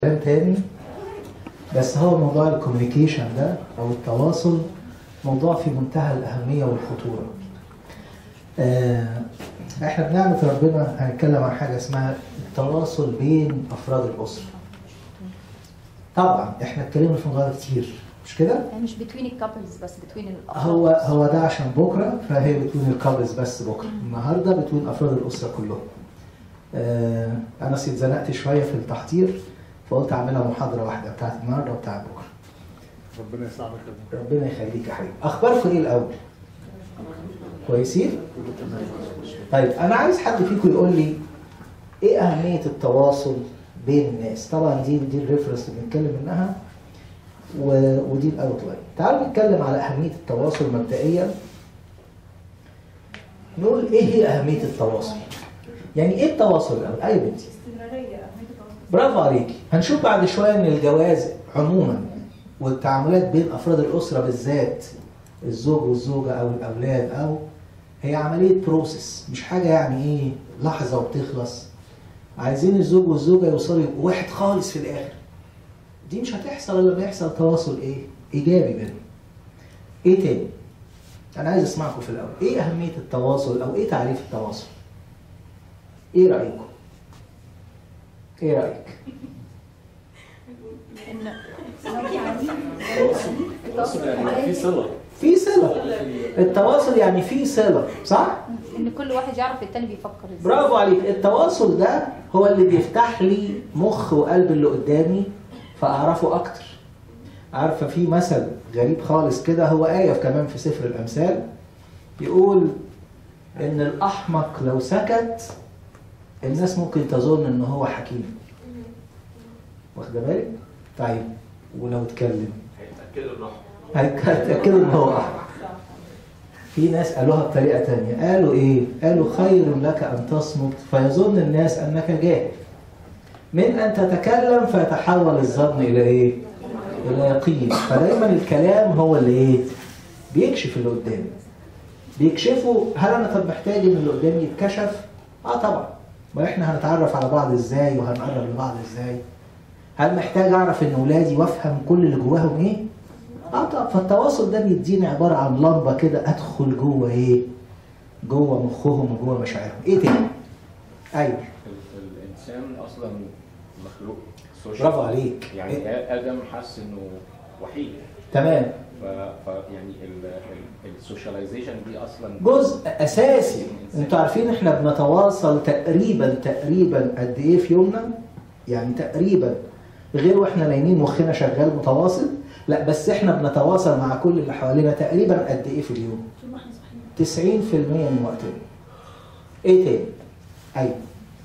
كلام تاني بس هو موضوع الكوميونيكيشن ده او التواصل موضوع في منتهى الاهميه والخطوره. آه احنا بنعمه ربنا هنتكلم عن حاجه اسمها التواصل بين افراد الاسره. طبعا احنا اتكلمنا في الموضوع ده كتير مش كده؟ يعني مش بتوين الكابلز بس بتوين الافراد هو هو ده عشان بكره فهي بتوين الكابلز بس بكره النهارده بتوين افراد الاسره كلهم آه انا اتزنقت شويه في التحضير فقلت اعملها محاضره واحده بتاعت النهارده وبتاعت بكره ربنا يساعدك يا ابني. ربنا يخليك يا حبيبي اخباركم ايه الاول كويسين كله تمام طيب انا عايز حد فيكم يقول لي ايه اهميه التواصل بين الناس طبعا دي دي الريفرنس اللي بنتكلم منها و... ودي الاوتلاين تعالوا نتكلم على اهميه التواصل مبدئيا نقول ايه هي اهميه التواصل يعني ايه التواصل الاول اي بنتي استمرارية أهمية التواصل برافو عليكي هنشوف بعد شويه ان الجواز عموما والتعاملات بين افراد الاسره بالذات الزوج والزوجه او الاولاد او هي عمليه بروسيس مش حاجه يعني ايه لحظه وبتخلص عايزين الزوج والزوجه يوصلوا يبقوا واحد خالص في الاخر دي مش هتحصل الا لما يحصل تواصل ايه ايجابي بينهم ايه تاني انا عايز اسمعكم في الاول ايه اهميه التواصل او ايه تعريف التواصل ايه رايكم ايه رايك ان التواصل يعني في صله في صله التواصل يعني في صله صح ان كل واحد يعرف التاني بيفكر ازاي برافو عليك التواصل ده هو اللي بيفتح لي مخ وقلب اللي قدامي فاعرفه اكتر عارفه في مثل غريب خالص كده هو ايه كمان في سفر الامثال بيقول ان الاحمق لو سكت الناس ممكن تظن ان هو حكيم واخده بالك طيب ولو اتكلم هيتاكدوا الراحه هتأكدوا ان هو احمق في ناس قالوها بطريقه تانية قالوا ايه قالوا خير لك ان تصمت فيظن الناس انك جاهل من ان تتكلم فيتحول الظن الى ايه الى يقين فدايما الكلام هو اللي ايه بيكشف اللي قدامي بيكشفوا هل انا طب محتاج ان اللي قدامي يتكشف اه طبعا ما احنا هنتعرف على بعض ازاي وهنقرب لبعض ازاي هل محتاج اعرف ان ولادي وافهم كل اللي جواهم ايه اه طب فالتواصل ده بيديني عباره عن لمبه كده ادخل جوه ايه جوه مخهم وجوه مشاعرهم ايه تاني ايوه ال- الانسان اصلا مخلوق social. برافو عليك يعني إيه؟ ادم حس انه وحيد تمام ف... ف يعني السوشياليزيشن دي اصلا جزء اساسي انتوا عارفين احنا بنتواصل تقريبا تقريبا قد ايه في يومنا يعني تقريبا غير واحنا نايمين مخنا شغال متواصل لا بس احنا بنتواصل مع كل اللي حوالينا تقريبا قد ايه في اليوم طول ما احنا صاحيين 90% من وقتنا ايه تاني ايوه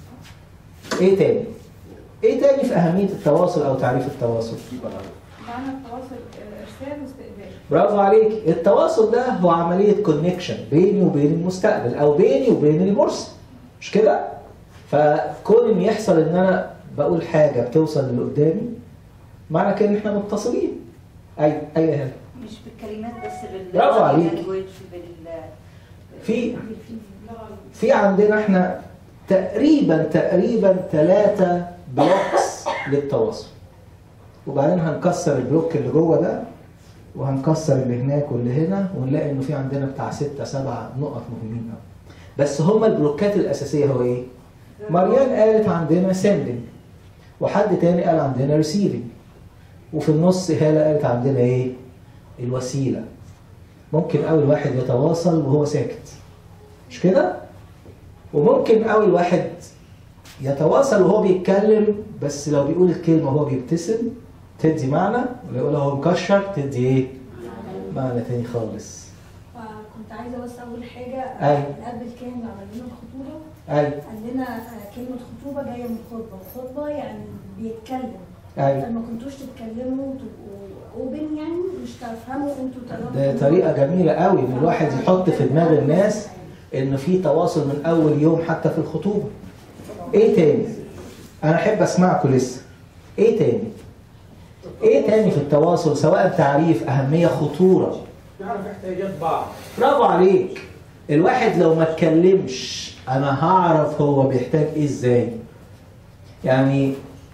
ايه تاني ايه تاني في اهميه التواصل او تعريف التواصل معانا التواصل آه، إرسال واستقبال برافو عليك التواصل ده هو عملية كونكشن بيني وبين المستقبل أو بيني وبين المرسل مش كده؟ فكون إن يحصل إن أنا بقول حاجة بتوصل للي قدامي معنى كده إن إحنا متصلين أي أي هنا مش بالكلمات بس بال برافو عليك. language، بال في في عندنا إحنا تقريبا تقريبا ثلاثة بلوكس للتواصل وبعدين هنكسر البلوك اللي جوه ده وهنكسر اللي هناك واللي هنا ونلاقي انه في عندنا بتاع ستة سبعة نقط مهمين قوي بس هما البلوكات الأساسية هو ايه؟ مريان قالت عندنا سندنج وحد تاني قال عندنا ريسيفنج وفي النص هالة قالت عندنا ايه؟ الوسيلة ممكن أول واحد يتواصل وهو ساكت مش كده؟ وممكن أول واحد يتواصل وهو بيتكلم بس لو بيقول الكلمة وهو بيبتسم تدي معنى ولو يقولها وهو مكشر تدي ايه؟ معنى تاني خالص كنت عايزه بس اقول حاجه أيوة. قبل كان عمل لنا الخطوبه أيوة قال لنا آه، كلمه خطوبه جايه من خطبه خطبه يعني بيتكلم أيوة فما كنتوش تتكلموا تبقوا اوبن يعني مش تفهموا انتوا تقدروا ده طريقة جميلة قوي ان الواحد يحط في دماغ الناس ان في تواصل من اول يوم حتى في الخطوبة ايه تاني انا احب اسمعكم لسه ايه تاني ايه تاني في التواصل سواء تعريف اهمية خطورة نعرف احتياجات بعض برافو عليك الواحد لو ما اتكلمش انا هعرف هو بيحتاج ايه ازاي يعني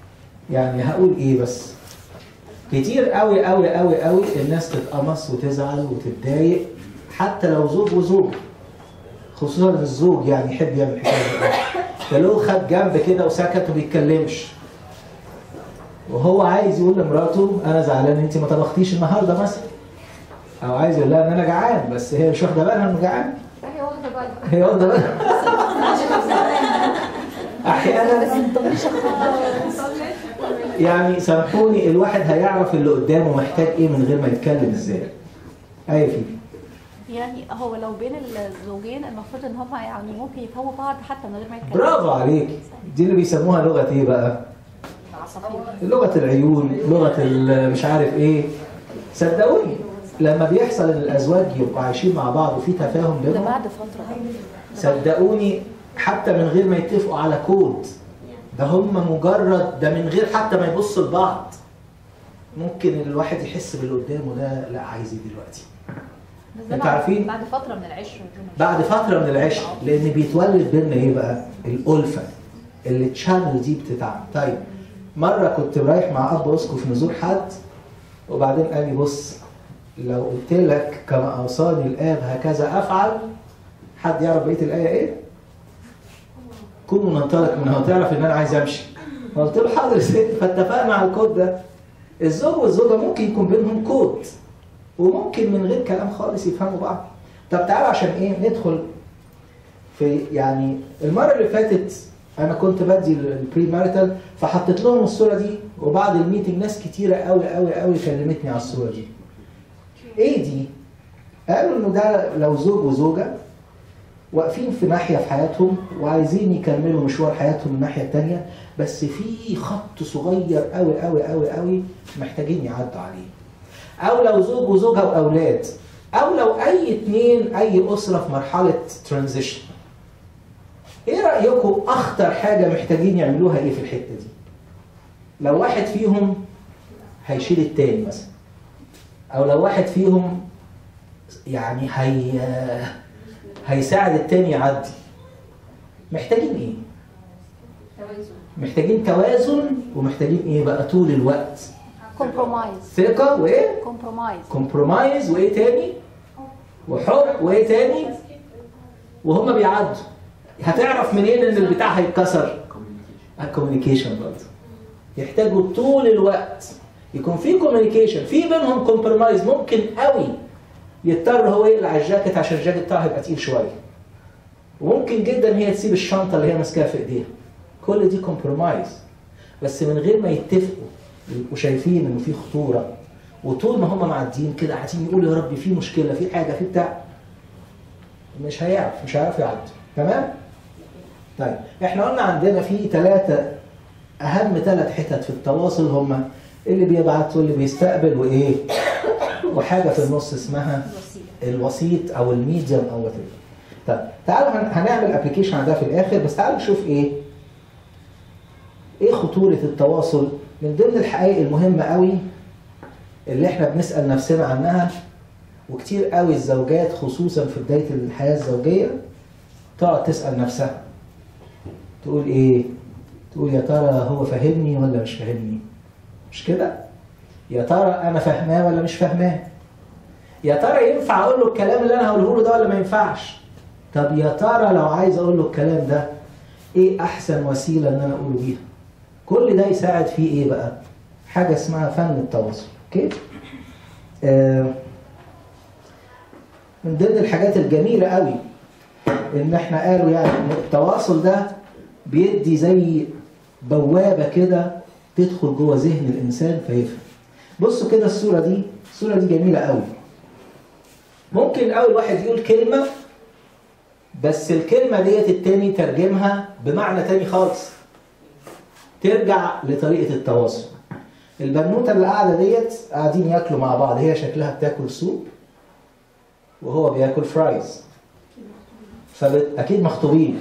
يعني هقول ايه بس كتير قوي قوي قوي قوي الناس تتقمص وتزعل وتتضايق حتى لو زوج وزوج خصوصا الزوج يعني يحب يعمل الحكايه دي تلاقوه خد جنب كده وسكت وما بيتكلمش وهو عايز يقول لمراته انا زعلان انت ما طبختيش النهارده مثلا او عايز يقول لها ان انا جعان بس هي مش واخده بالها انه جعان هي واخده بالها هي واخده بالها احيانا يعني سامحوني الواحد هيعرف اللي قدامه محتاج ايه من غير ما يتكلم ازاي اي فيديو يعني هو لو بين الزوجين المفروض ان هم يعني ممكن يفهموا بعض حتى من غير ما يتكلموا برافو عليك دي اللي بيسموها لغه ايه بقى عصافير لغه العيون لغه ال- مش عارف ايه صدقوني لما بيحصل ان الازواج يبقوا عايشين مع بعض وفي تفاهم ده بينهم بعد فتره صدقوني حتى من غير ما يتفقوا على كود ده هم مجرد ده من غير حتى ما يبصوا لبعض ممكن الواحد يحس باللي قدامه ده لا عايز ايه دلوقتي بس ده انتوا بعد- عارفين؟ بعد فتره من العشره بعد فتره من العشق لان بيتولد بينا ايه بقى الالفه اللي التشانل دي بتتعمل طيب مره كنت رايح مع اب اسقف نزور حد وبعدين قال لي بص لو قلت لك كما اوصاني الاب هكذا افعل حد يعرف بقيه الايه ايه كونوا ننطلق منها وتعرف ان انا عايز امشي قلت له حاضر يا ست فاتفقنا على الكود ده الزوج والزوجه ممكن يكون بينهم كود وممكن من غير كلام خالص يفهموا بعض طب تعالوا عشان ايه ندخل في يعني المره اللي فاتت انا كنت بدي البري ماريتال فحطيت لهم الصوره دي وبعد الميتنج ناس كتيره قوي قوي قوي كلمتني على الصوره دي ايه دي قالوا انه ده لو زوج وزوجه واقفين في ناحيه في حياتهم وعايزين يكملوا مشوار حياتهم من الناحيه الثانيه بس في خط صغير قوي قوي قوي قوي محتاجين يعدوا عليه او لو زوج وزوجها واولاد او لو اي اتنين اي اسره في مرحله ترانزيشن ايه رايكم اخطر حاجه محتاجين يعملوها ايه في الحته دي لو واحد فيهم هيشيل التاني مثلا او لو واحد فيهم يعني هي هيساعد التاني يعدي محتاجين ايه محتاجين توازن ومحتاجين ايه بقى طول الوقت كومبرومايز ثقه وايه كومبرومايز كومبرومايز وايه تاني وحب وايه تاني وهما بيعدوا هتعرف منين ان البتاع هيتكسر الكوميونيكيشن برضه يحتاجوا طول الوقت يكون في كوميونيكيشن في بينهم كومبرومايز ممكن قوي يضطر هو يقلع الجاكيت عشان الجاكيت بتاعه هيبقى تقيل شويه وممكن جدا هي تسيب الشنطه اللي هي ماسكاها في ايديها كل دي كومبرومايز بس من غير ما يتفقوا يبقوا شايفين ان في خطوره وطول ما هم معديين كده قاعدين يقولوا يا رب في مشكله في حاجه في بتاع مش هيعرف مش هيعرف يعدي تمام؟ طيب احنا قلنا عندنا في ثلاثه اهم ثلاث حتت في التواصل هم اللي بيبعت واللي بيستقبل وايه؟ وحاجه في النص اسمها الوسيط او الميديم او وات طيب تعالوا هن- هنعمل ابلكيشن على ده في الاخر بس تعالوا نشوف ايه ايه خطوره التواصل من ضمن الحقائق المهمه قوي اللي احنا بنسال نفسنا عنها وكتير قوي الزوجات خصوصا في بدايه الحياه الزوجيه تقعد تسال نفسها تقول ايه تقول يا ترى هو فاهمني ولا مش فاهمني مش كده يا ترى انا فاهماه ولا مش فاهماه يا ترى ينفع اقول له الكلام اللي انا هقوله له ده ولا ما ينفعش طب يا ترى لو عايز اقول له الكلام ده ايه احسن وسيله ان انا اقوله بيها كل ده يساعد فيه ايه بقى حاجه اسمها فن التواصل اوكي آه من ضمن الحاجات الجميله قوي ان احنا قالوا يعني ان التواصل ده بيدي زي بوابه كده تدخل جوه ذهن الانسان فيفهم بصوا كده الصوره دي الصوره دي جميله قوي ممكن اول واحد يقول كلمه بس الكلمه ديت التاني ترجمها بمعنى تاني خالص ترجع لطريقه التواصل البنوته اللي قاعده ديت قاعدين ياكلوا مع بعض هي شكلها بتاكل سوب وهو بياكل فرايز فاكيد مخطوبين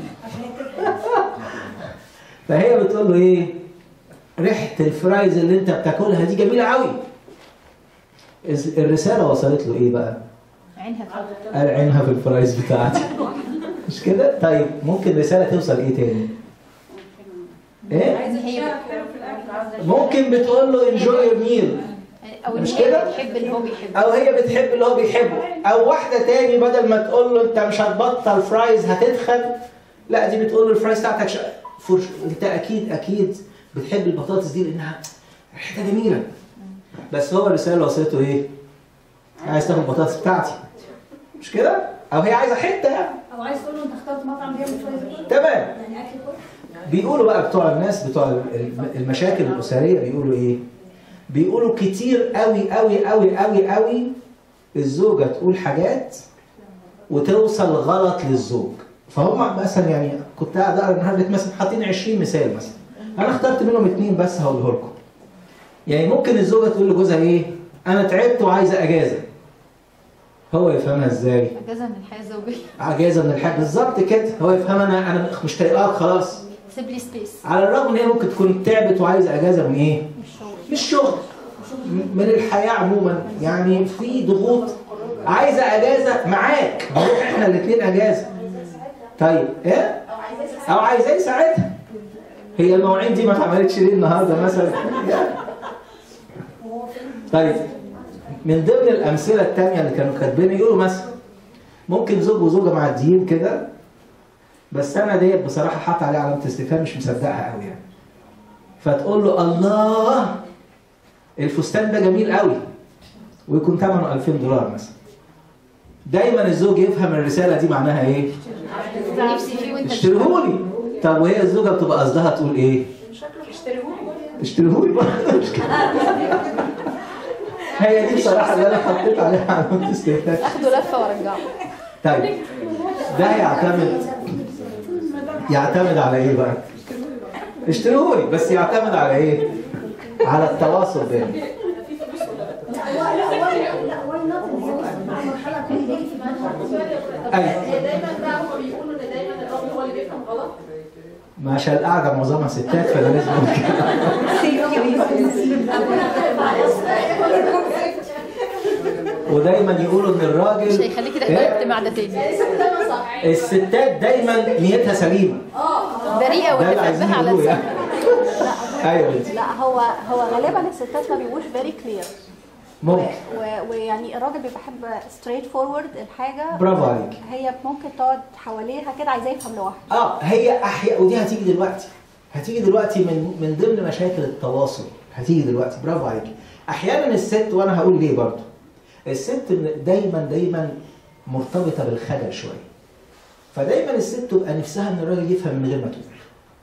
فهي بتقول له ايه ريحه الفرايز اللي انت بتاكلها دي جميله قوي الس- الرساله وصلت له ايه بقى عينها فوق قال عينها في الفرايز بتاعتي مش كده طيب ممكن رساله توصل ايه تاني ايه عايزه هي تشتغل حلو في الاكل ممكن بتقول له انجوي يور ميل او ان مش هي كده؟ بتحب اللي هو بيحبه او هي بتحب اللي هو بيحبه او واحده تاني بدل ما تقول له انت مش هتبطل فرايز هتدخل لا دي بتقول له الفرايز بتاعتك ش... فرش... انت اكيد اكيد بتحب البطاطس دي لانها ريحتها جميله بس هو الرساله وصلته ايه؟ عايز تاخد البطاطس بتاعتي مش كده؟ او هي عايزه حته يعني او عايز تقول له انت اخترت مطعم جامد شويه تمام يعني اكل كله بيقولوا بقى بتوع الناس بتوع الم- المشاكل الأسرية بيقولوا إيه؟ بيقولوا كتير قوي قوي قوي قوي قوي الزوجة تقول حاجات وتوصل غلط للزوج فهم مثلا يعني كنت قاعد اقرا النهارده مثلا حاطين 20 مثال مثلا انا اخترت منهم اثنين بس هقوله لكم يعني ممكن الزوجه تقول لجوزها ايه انا تعبت وعايزه اجازه هو يفهمها ازاي اجازه من الحياه الزوجيه اجازه من الحاج بالظبط كده هو يفهم انا انا مش طايقاك خلاص سيب لي سبيس على الرغم ان هي ممكن تكون تعبت وعايزه اجازه من ايه؟ مش شغل من الشغل م- من الحياه عموما يعني في ضغوط عايزه اجازه معاك نروح احنا الاثنين اجازه طيب ايه؟ او عايزاه يساعدها هي المواعين دي ما اتعملتش ليه النهارده مثلا طيب من ضمن الامثله الثانيه اللي كانوا كاتبين يقولوا مثلا ممكن زوج وزوجه معديين كده بس انا ديت بصراحه حاطط عليها علامه استفهام مش مصدقها قوي يعني فتقول له الله الفستان ده جميل قوي ويكون ثمنه 2000 دولار مثلا دايما الزوج يفهم الرساله دي معناها ايه نفسي فيه وانت مش اشتريهولي طب وهي الزوجه بتبقى قصدها تقول ايه اشتريهولي برضه مش كده هي دي بصراحه اللي انا حطيت عليها علامه استفهام اخده لفه وارجعه طيب ده يعتمد يعتمد على ايه بقى؟ اشتريهولي بس يعتمد على ايه؟ على التواصل بينهم لا هو لا هو لا واي نوت الزوج مع المرحله كل دي في دماغها ايوه دايما بقى هم بيقولوا ان دايما الراجل هو اللي بيفهم غلط ما عشان القعده معظمها ستات فانا لازم أقول كده. ودايما يقولوا ان مش الراجل هيخليكي إيه؟ تحضري اجتماع ده تاني الستات دايما نيتها سليمه بريئه ده اللي عايزين وتتنبه على يقولوه السبب يعني ايوه بنتي لا هو هو غالبا الستات ما بيبقوش فيري كلير ممكن ويعني الراجل بيبقى حب ستريت فورورد الحاجه برافو عليك هي ممكن تقعد حواليها كده عايزاه يفهم لوحده اه هي احياء ودي هتيجي دلوقتي هتيجي دلوقتي من من ضمن مشاكل التواصل هتيجي دلوقتي برافو عليك احيانا الست وانا هقول ليه برضو الست من- دايما دايما مرتبطه بالخجل شويه فدايما الست تبقى نفسها ان الراجل يفهم من غير ما تقول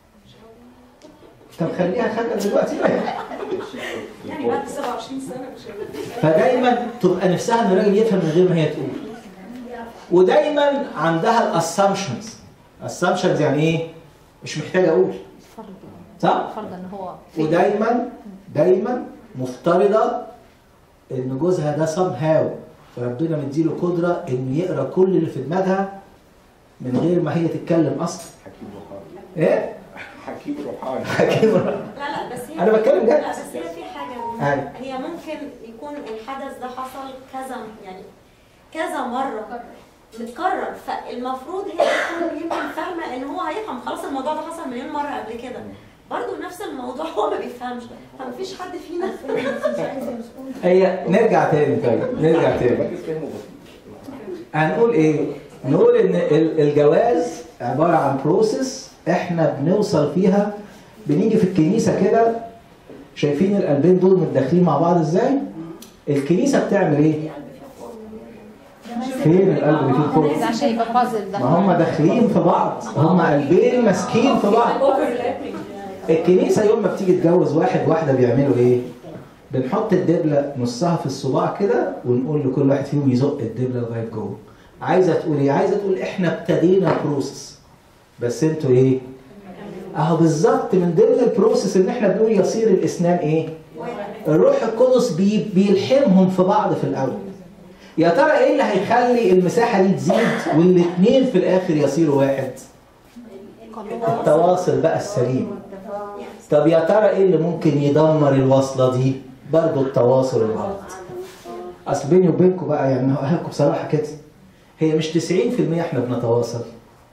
طب خليها خجل دلوقتي بقى يعني بعد 27 سنه مش فدايما تبقى نفسها ان الراجل يفهم من غير ما هي تقول ودايما عندها الاسامبشنز اسامبشنز يعني ايه مش محتاجه اقول فرض صح فرض ان هو ودايما دايما مفترضه ان جوزها ده سام هاو فربنا مديله قدره انه يقرا كل اللي في دماغها من غير ما هي تتكلم اصلا حكيم روحاني ايه حكيم روحاني حكيم لا لا بس هي انا بتكلم جد لا بس هي في حاجة أيوة. هي ممكن يكون الحدث ده حصل كذا يعني كذا مرة متكرر فالمفروض هي تكون يمكن فاهمة ان هو هيفهم خلاص الموضوع ده حصل مليون مرة قبل كده برضه نفس الموضوع هو ما بيفهمش فمفيش حد فينا هي نرجع تاني طيب نرجع تاني الراجل فهمه بسيط هنقول ايه؟ نقول ان ال- الجواز عباره عن بروسيس احنا بنوصل فيها بنيجي في الكنيسه كده شايفين القلبين دول متداخلين مع بعض ازاي؟ الكنيسه بتعمل ايه؟ فين القلب اللي فيه ده الخوف؟ عشان يبقى بازل ده ما هم داخلين في بعض هم قلبين ماسكين في بعض الكنيسه يوم ما بتيجي تجوز واحد واحده بيعملوا ايه؟ بنحط الدبله نصها في الصباع كده ونقول لكل واحد فيهم يزق الدبله لغايه جوه. عايزه تقول ايه؟ عايزه تقول احنا ابتدينا بروسس بس انتوا ايه؟ اهو بالظبط من ضمن البروسس ان احنا بنقول يصير الاسنان ايه؟ الروح القدس بي بيلحمهم في بعض في الاول. يا ترى ايه اللي هيخلي المساحه دي تزيد والاثنين في الاخر يصيروا واحد؟ التواصل بقى السليم. طب يا ترى ايه اللي ممكن يدمر الوصله دي؟ برضه التواصل الغلط. اصل بيني وبينكم بقى يعني هقول لكم بصراحه كده هي مش 90% احنا بنتواصل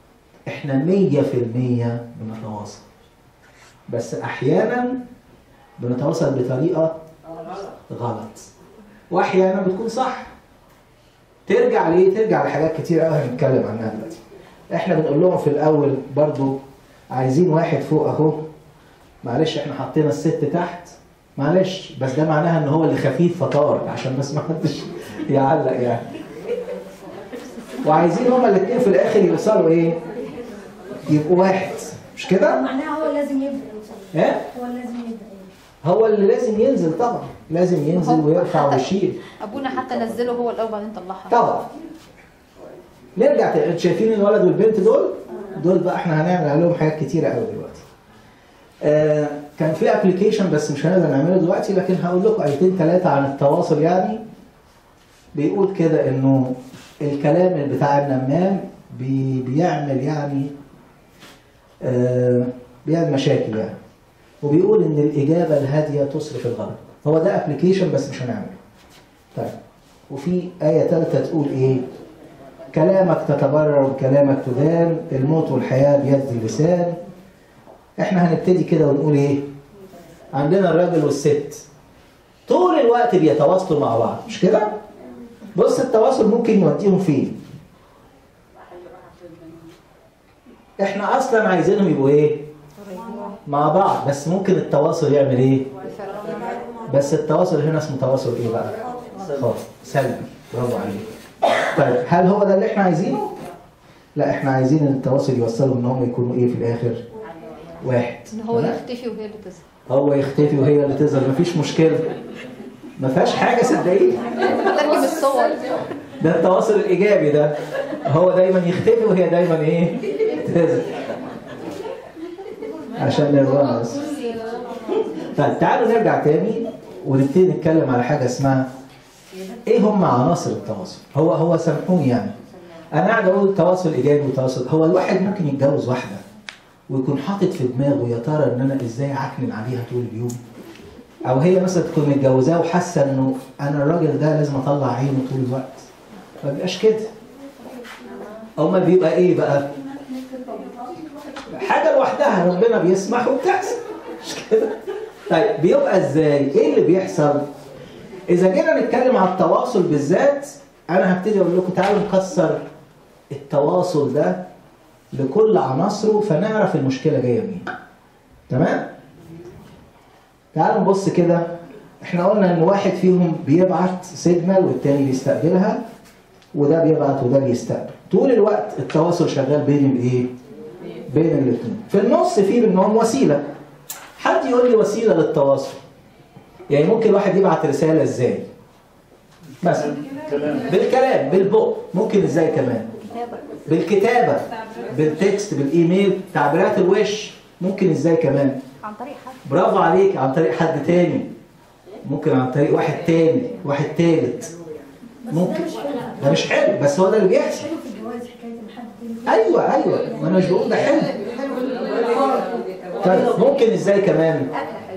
احنا 100% بنتواصل بس احيانا بنتواصل بطريقه غلط واحيانا بتكون صح ترجع ليه ترجع لحاجات كتير قوي هنتكلم عنها دلوقتي احنا بنقول لهم في الاول برضو عايزين واحد فوق اهو معلش احنا حطينا الست تحت معلش بس ده معناها ان هو اللي خفيف فطار عشان بس ما حدش يعلق يعني وعايزين هما الاثنين في الاخر يوصلوا ايه يبقوا واحد مش كده معناها هو لازم يبدا ايه هو لازم يبدا هو اللي لازم ينزل طبعا لازم ينزل هو ويرفع حتى- ويشيل ابونا حتى نزله هو الاول بعدين طلعها طبعا نرجع تاني انتوا شايفين الولد والبنت دول دول بقى احنا هنعمل عليهم حاجات كتيره قوي دلوقتي آه كان في ابلكيشن بس مش هنقدر نعمله دلوقتي لكن هقول لكم ايتين ثلاثه عن التواصل يعني بيقول كده انه الكلام اللي بتاع النمام بي بيعمل يعني آه بيعمل مشاكل يعني وبيقول ان الاجابه الهاديه تصرف الغضب هو ده ابلكيشن بس مش هنعمله طيب وفي آية ثالثة تقول إيه؟ كلامك تتبرر وكلامك تدان الموت والحياة بيد اللسان إحنا هنبتدي كده ونقول إيه؟ عندنا الراجل والست طول الوقت بيتواصلوا مع بعض مش كده؟ بص التواصل ممكن يوديهم فين؟ إحنا أصلا عايزينهم يبقوا إيه؟ مع بعض بس ممكن التواصل يعمل إيه؟ بس التواصل هنا اسمه تواصل إيه بقى؟ خاطئ سلبي برافو عليك طيب هل هو ده اللي احنا عايزينه؟ لا احنا عايزين ان التواصل يوصلهم ان هم يكونوا ايه في الاخر؟ واحد ان هو تمام؟ يختفي وهي اللي تظهر هو يختفي وهي اللي تظهر مفيش مشكله ما فيهاش حاجه صدقيني ترجم الصور ده التواصل الايجابي ده هو دايما يختفي وهي دايما ايه؟ تظهر عشان نرضى بس طيب تعالوا نرجع تاني ونبتدي نتكلم على حاجه اسمها ايه هم عناصر التواصل؟ هو هو سامحوني يعني انا قاعد اقول تواصل ايجابي وتواصل هو الواحد ممكن يتجوز واحده ويكون حاطط في دماغه يا ترى ان انا ازاي اعكنن عليها طول اليوم او هي مثلا تكون متجوزاه وحاسه انه انا الراجل ده لازم اطلع عينه طول الوقت ما بيبقاش كده امال بيبقى ايه بقى حاجه لوحدها ربنا بيسمح وبتحصل مش كده طيب بيبقى ازاي ايه اللي بيحصل اذا جينا نتكلم على التواصل بالذات انا هبتدي اقول لكم تعالوا نكسر التواصل ده لكل عناصره فنعرف المشكله جايه منين تمام تعالوا نبص كده احنا قلنا ان واحد فيهم بيبعت سيجنال والتاني بيستقبلها وده بيبعت وده بيستقبل طول الوقت التواصل شغال بين الايه بين الاثنين في النص في منهم وسيله حد يقول لي وسيله للتواصل يعني ممكن واحد يبعت رساله ازاي مثلا بالكلام بالبق ممكن ازاي كمان بالكتابه بالتكست بالايميل تعبيرات الوش ممكن ازاي كمان عن طريق حد برافو عليك عن طريق حد تاني ممكن عن طريق واحد تاني واحد تالت ممكن ده مش حلو ده مش حلو بس هو ده اللي مش بيحصل حلو في الجواز حكايه ان حد تاني ايوه ايوه ما انا مش بقول ده حلو طيب ممكن ازاي كمان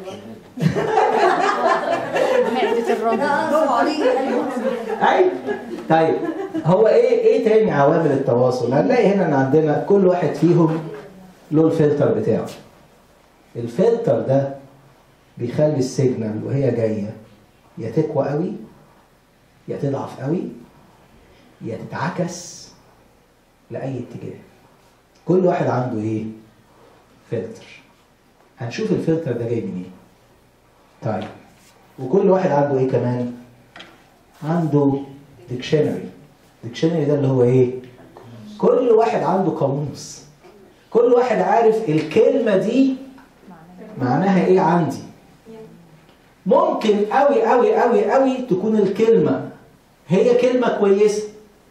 معدة الراجل برافو عليك ايوه طيب هو ايه ايه تاني عوامل التواصل هنلاقي هنا ان عندنا كل واحد فيهم له الفلتر بتاعه الفلتر ده بيخلي السيجنال وهي جايه يا تقوى قوي يا تضعف قوي يا تتعكس لاي اتجاه كل واحد عنده ايه فلتر هنشوف الفلتر ده جاي منين طيب وكل واحد عنده ايه كمان عنده ديكشنري ديكشنري ده اللي هو ايه كل واحد عنده قاموس كل واحد عارف الكلمة دي معناها ايه عندي ممكن قوي قوي قوي قوي تكون الكلمة هي كلمة كويسة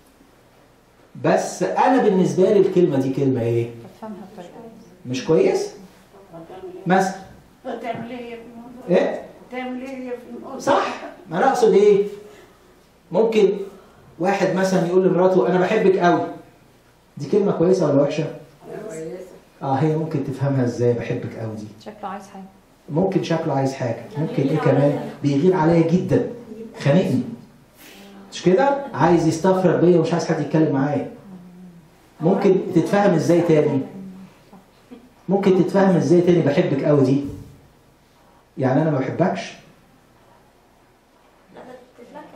بس انا بالنسبة لي الكلمة دي كلمة ايه بفهمها بطريقة مش كويسة مثلا تعمل ايه في الموضوع؟ ايه تعمل ايه في الموضوع؟ صح ما انا اقصد ايه ممكن واحد مثلا يقول لمراته انا بحبك قوي دي كلمه كويسه ولا وحشه اه هي ممكن تفهمها ازاي بحبك قوي دي شكله عايز حاجة ممكن شكله عايز حاجه ممكن ايه كمان بيغير عليا جدا خانقني مش كده عايز يستفرد بيا ومش عايز حد يتكلم معايا ممكن تتفهم ازاي تاني ممكن تتفهم ازاي تاني بحبك قوي دي يعني انا ما بحبكش لا ده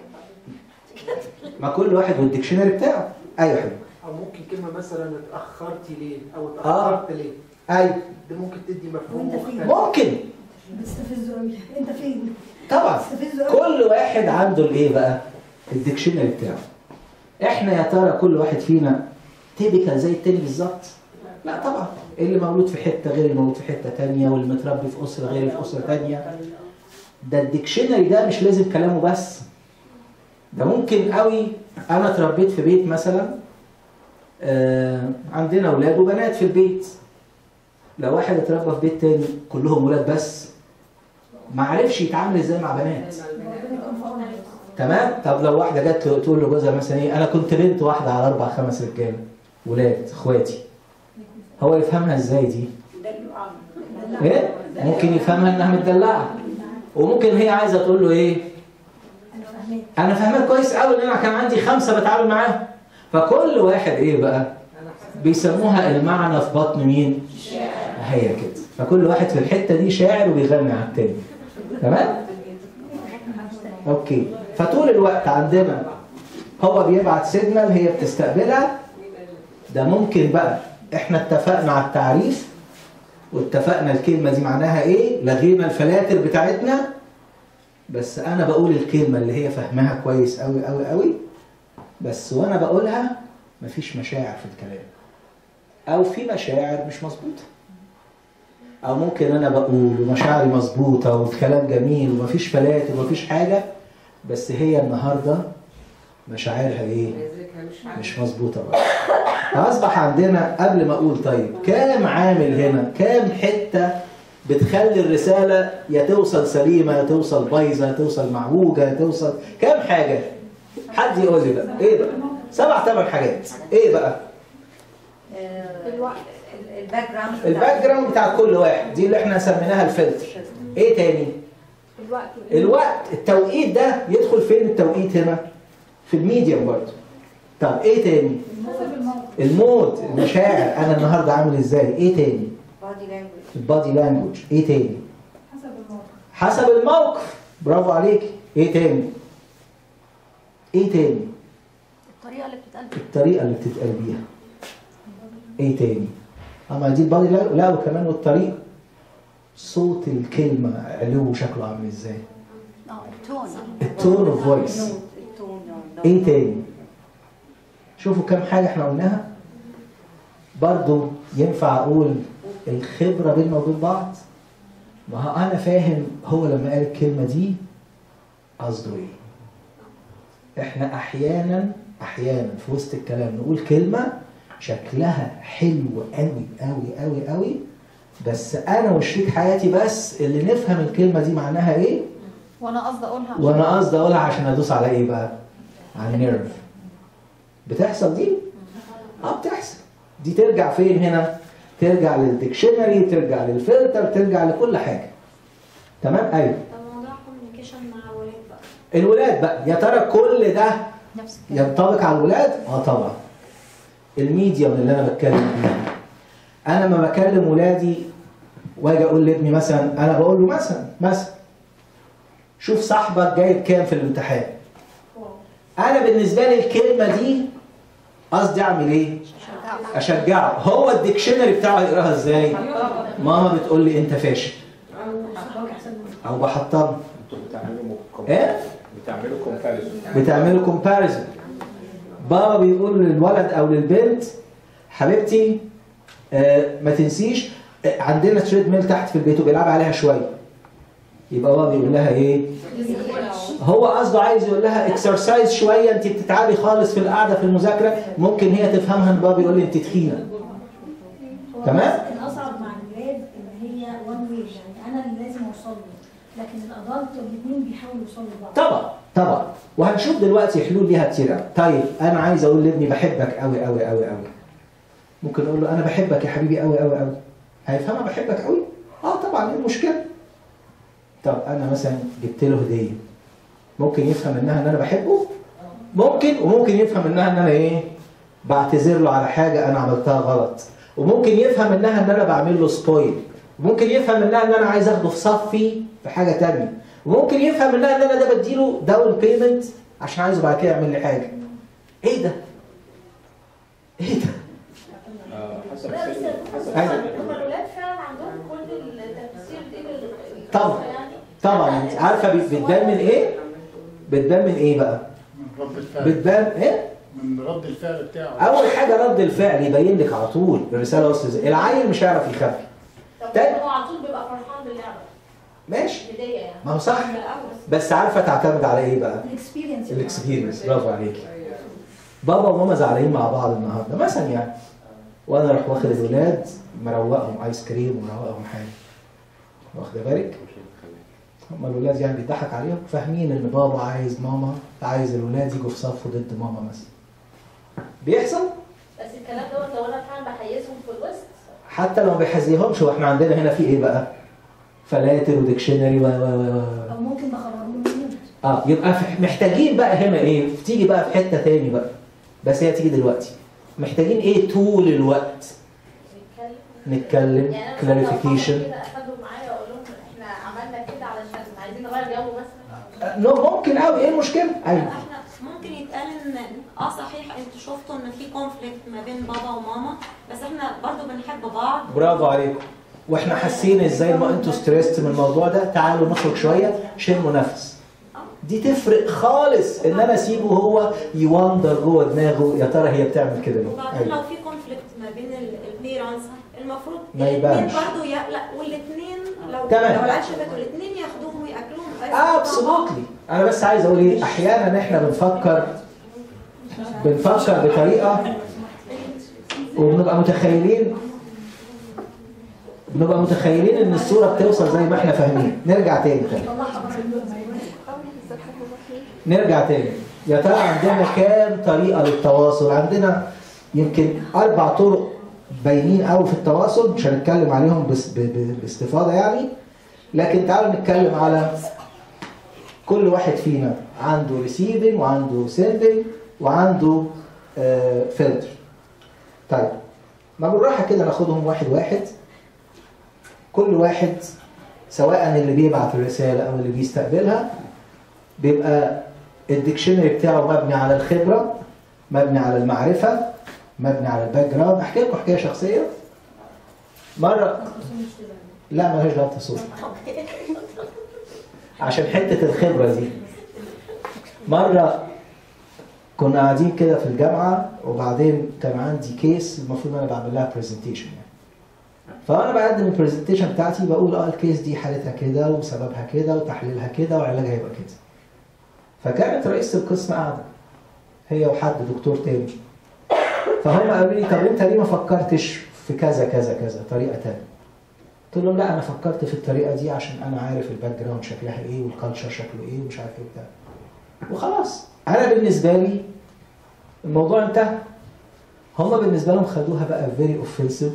تتلكك بقى ما كل واحد والديكشنري بتاعه ايوه يا حبيبي او ممكن كلمه مثلا اتاخرتي ليه او آه. اتاخرت ليه ايوه ده ممكن تدي مفهوم وانت فين؟ مختلف ممكن بتستفزه قوي انت فين؟ طبعا بتستفزه قوي كل واحد عنده الايه بقى الديكشنري بتاعه احنا يا ترى كل واحد فينا تيبيكال زي التاني بالظبط لا طبعا اللي مولود في حته غير اللي مولود في حته تانية واللي متربي في اسره غير اللي في اسره تانية ده الديكشنري ده مش لازم كلامه بس ده ممكن قوي انا اتربيت في بيت مثلا آه عندنا اولاد وبنات في البيت لو واحد اتربى في بيت تاني كلهم ولاد بس ما عرفش يتعامل ازاي مع بنات ربنا يكون في عونك تمام طب لو واحده جت له- تقول لجوزها مثلا ايه انا كنت بنت واحده على اربع خمس رجاله ولاد اخواتي هو يفهمها ازاي دي ايه ممكن يفهمها انها متدلعه وممكن هي عايزه تقول له ايه انا فاهمك انا فاهمك كويس قوي ان انا كان عندي خمسه بتعامل معاهم فكل واحد ايه بقى بيسموها المعنى في بطن مين هي كده فكل واحد في الحته دي شاعر وبيغني على التاني تمام اوكي فطول الوقت عندنا هو بيبعت سيجنال هي بتستقبلها ده ممكن بقى احنا اتفقنا على التعريف واتفقنا الكلمه دي معناها ايه لغينا الفلاتر بتاعتنا بس انا بقول الكلمه اللي هي فاهمها كويس قوي قوي قوي بس وانا بقولها مفيش مشاعر في الكلام او في مشاعر مش مظبوطه او ممكن انا بقول ومشاعري مظبوطه والكلام جميل ومفيش فلاتر ومفيش حاجه بس هي النهارده مشاعرها ايه مش مظبوطه بقى فاصبح عندنا قبل ما اقول طيب كام عامل هنا كام حته بتخلي الرساله يا توصل سليمه يا توصل بايظه يا توصل معوجه يا توصل كام حاجه حد يقول لي بقى ايه بقى سبع ثمان حاجات ايه بقى الوقت الباك جراوند الباك جراوند بتاع كل واحد دي اللي احنا سميناها الفلتر ايه تاني الوقت الوقت التوقيت ده يدخل فين التوقيت هنا في الميديم برضه طب ايه تاني المود المشاعر انا النهارده عامل ازاي ايه تاني بادي لانجوج البادي لانجوج ايه تاني حسب الموقف حسب الموقف برافو عليك ايه تاني ايه تاني الطريقه اللي بتتقال بيها الطريقه اللي بتتقال بيها ايه تاني اما دي البادي لانجوج لا وكمان والطريقه صوت الكلمه علو شكله عامل ازاي اه التون التون اوف فويس التون ايه تاني شوفوا كم حاجة احنا قلناها برضو ينفع اقول الخبرة بيننا وبين بعض ما هو انا فاهم هو لما قال الكلمة دي قصده ايه احنا احيانا احيانا في وسط الكلام نقول كلمة شكلها حلو قوي قوي قوي قوي بس انا وشريك حياتي بس اللي نفهم الكلمة دي معناها ايه وانا قصدي اقولها عشان- وانا قصدي اقولها عشان ادوس على ايه بقى على النيرف بتحصل دي اه بتحصل دي ترجع فين هنا ترجع للديكشنري ترجع للفلتر ترجع لكل حاجه تمام ايوه طب موضوع كوميونيكيشن مع الولاد بقى الولاد بقى يا ترى كل ده نفس الكلام ينطبق على الولاد اه طبعا الميديوم اللي انا بتكلم بيه انا ما بكلم ولادي واجي اقول لابني مثلا انا بقول له مثلا مثلا شوف صاحبك جايب كام في الامتحان انا بالنسبه لي الكلمه دي قصدي اعمل ايه اشجعه هو الديكشنري بتاعه يقراها ازاي ماما بتقول لي انت فاشل او بحطمه انتوا بتعملوا كوم- ايه بتعملوا كومباريزون بتعملوا كومباريزون بابا بيقول للولد او للبنت حبيبتي آه ما تنسيش آه عندنا تريد ميل تحت في البيت وبيلعب عليها شويه يبقى بابا بيقول لها ايه هو قصده عايز يقول لها اكسرسايز شويه انت بتتعبي خالص في القعده في المذاكره ممكن هي تفهمها ان بابا بيقول لي انت تخينه تمام؟ الاصعب مع الولاد ان هي وان ويج يعني انا اللي لازم اوصل له لكن الادلت الاثنين بيحاولوا يوصلوا لبعض طبعا طبعا وهنشوف دلوقتي حلول ليها كتير قوي طيب انا عايز اقول لابني بحبك قوي قوي قوي قوي ممكن اقول له انا بحبك يا حبيبي قوي قوي قوي هيفهمها بحبك قوي اه طبعا ايه المشكله طب انا مثلا جبت له هديه ممكن يفهم انها ان انا بحبه ممكن وممكن يفهم انها ان انا ايه بعتذر له على حاجه انا عملتها غلط وممكن يفهم انها ان انا بعمل له سبويل وممكن يفهم انها ان انا عايز اخده في صفي في حاجه تانية وممكن يفهم منها ان انا ده بديله داون بيمنت عشان عايزه بعد كده يعمل لي حاجه ايه ده ايه ده آه، حسب لا بس سن حسب أيوة. سن هم الولاد فعلا عندهم كل التفسير دي بال- طبعا. يعني طبعا انت عارفه بي- بتبان من ايه بتبان من ايه بقى من رد الفعل بتبان ايه من رد الفعل بتاعه اول حاجه رد الفعل يبين لك على طول الرساله وصلت ازاي العيل مش هيعرف يخفي طب تاني. هو على طول بيبقى فرحان باللعبه ماشي هديه يعني ما هو صح بس عارفه تعتمد على ايه بقى الاكسبيرينس الاكسبيرينس برافو عليك بابا وماما زعلانين مع بعض النهارده مثلا يعني وانا اروح واخد الولاد مروقهم ايس كريم ومروقهم حاجه واخده بالك هم الولاد يعني بيضحك عليهم فاهمين ان بابا عايز ماما عايز الولاد يجوا في صفه ضد ماما مثلا بيحصل بس الكلام دوت لو انا فعلا بحيزهم في الوسط حتى لو ما بيحزيهمش واحنا عندنا هنا في ايه بقى فلاتر وديكشنري و و و او ممكن بخرجهم من المود اه يبقى في- محتاجين بقى هنا ايه تيجي بقى في حته تاني بقى بس هي تيجي دلوقتي محتاجين ايه طول الوقت نتكلم يعني انا مثلا لو كلاريفيكيشن حصل كده اخدهم معايا واقول لهم احنا عملنا كده علشان عايزين نغير جو مثلا نو ممكن قوي ايه المشكله ايوه احنا ممكن يتقال ان اه صحيح انتوا شفتوا ان في كونفليكت ما بين بابا وماما بس احنا برضو بنحب بعض برافو عليكم واحنا حاسين ازاي ما انتوا ستريست من الموضوع ده تعالوا نخرج شويه شموا نفس دي تفرق خالص ان انا اسيبه هو يوندر جوه دماغه يا ترى هي بتعمل كده ليه وبعدين أيوة. لو في كونفليكت ما بين البيرنتس المفروض ما الاثنين يبانش. برضو ي... لا والاثنين لو تمام. لو العيال شافتوا الاثنين ياخدوهم وياكلوهم ابسولوتلي انا بس عايز اقول ايه احيانا احنا بنفكر بنفكر بطريقه وبنبقى متخيلين بنبقى متخيلين ان الصوره بتوصل زي ما احنا فاهمين نرجع تاني تاني نرجع تاني يا ترى عندنا كام طريقه للتواصل عندنا يمكن اربع طرق باينين قوي في التواصل مش هنتكلم عليهم بس ب- ب- باستفاضه يعني لكن تعالوا نتكلم على كل واحد فينا عنده ريسيفنج وعنده سيندنج وعنده فلتر طيب ما بالراحه كده ناخدهم واحد واحد كل واحد سواء اللي بيبعت الرساله او اللي بيستقبلها بيبقى الديكشنري بتاعه مبني على الخبره مبني على المعرفه مبني على الباك جراوند احكي لكم حكايه شخصيه مره لا مالهاش دعوه بالتصوير عشان حته الخبره دي مره كنا قاعدين كده في الجامعه وبعدين كان عندي كيس المفروض انا بعمل لها برزنتيشن يعني فانا بقدم البرزنتيشن بتاعتي بقول اه الكيس دي حالتها كده وسببها كده وتحليلها كده وعلاجها يبقى كده فكانت رئيسه القسم قاعده هي وحد دكتور تاني فهم قالوا لي طب انت ليه ما فكرتش في كذا كذا كذا طريقه تانية قلت لهم لا انا فكرت في الطريقه دي عشان انا عارف الباك جراوند شكلها ايه والكالتشر شكله ايه ومش عارف ايه بتاع وخلاص انا بالنسبه لي الموضوع انتهى هما بالنسبه لهم خدوها بقى فيري اوفنسيف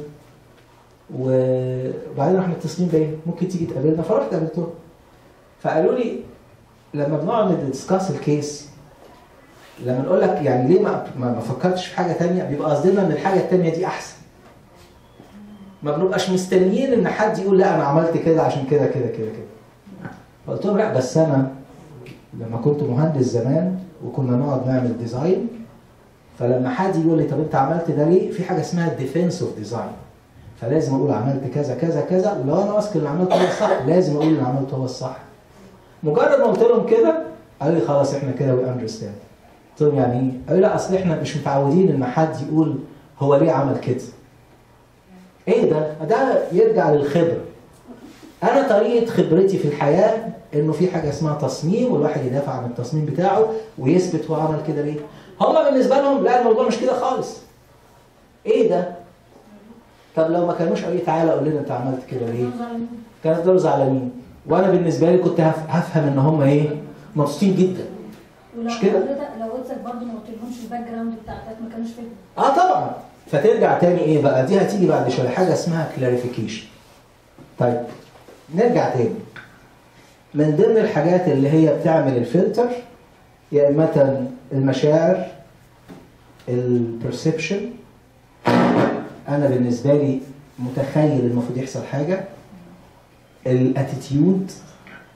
وبعدين راحوا متصلين بيا ممكن تيجي تقابلنا فرحت قابلتهم فقالوا لي لما بنقعد ندسكاس الكيس لما نقول لك يعني ليه ما ما ما فكرتش في حاجه تانية بيبقى قصدنا ان الحاجه التانية دي احسن ما بنبقاش مستنيين ان حد يقول لا انا عملت كده عشان كده كده كده كده فقلت لهم لا بس انا لما كنت مهندس زمان وكنا نقعد نعمل ديزاين فلما حد يقول لي طب انت عملت ده ليه في حاجه اسمها ديفنس اوف ديزاين فلازم اقول عملت كذا كذا كذا ولو انا واثق اللي عملته هو الصح لازم اقول اللي عملته هو الصح مجرد ما قلت لهم كده قالوا لي خلاص احنا كده وي اندرستاند قلت لهم يعني ايه؟ قالوا لي لا اصل احنا مش متعودين ان حد يقول هو ليه عمل كده ايه ده؟ ده يرجع للخبره انا طريقه خبرتي في الحياه انه في حاجه اسمها تصميم والواحد يدافع عن التصميم بتاعه ويثبت هو عمل كده ليه هم بالنسبه لهم لا الموضوع مش كده خالص ايه ده طب لو ما كانوش قالوا لي تعالى قول لنا انت عملت كده ليه كانوا دول زعلانين وانا بالنسبه لي كنت هف- هفهم ان هم ايه مبسوطين جدا ولو مش كده؟ حضرتك لو قلتك برضه ما قلتلهمش الباك جراوند بتاعتك ما كانوش فاهمين اه طبعا فترجع تاني ايه بقى دي هتيجي بعد شويه حاجه اسمها كلاريفيكيشن طيب نرجع تاني من ضمن الحاجات اللي هي بتعمل الفلتر يا اما المشاعر البرسبشن انا بالنسبه لي متخيل المفروض يحصل حاجه الاتيتيود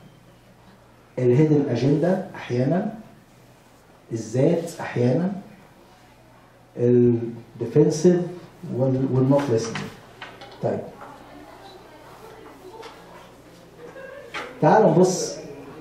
الهيدن اجندا احيانا الذات احيانا الديفنسيف والنوت listening طيب تعالوا نبص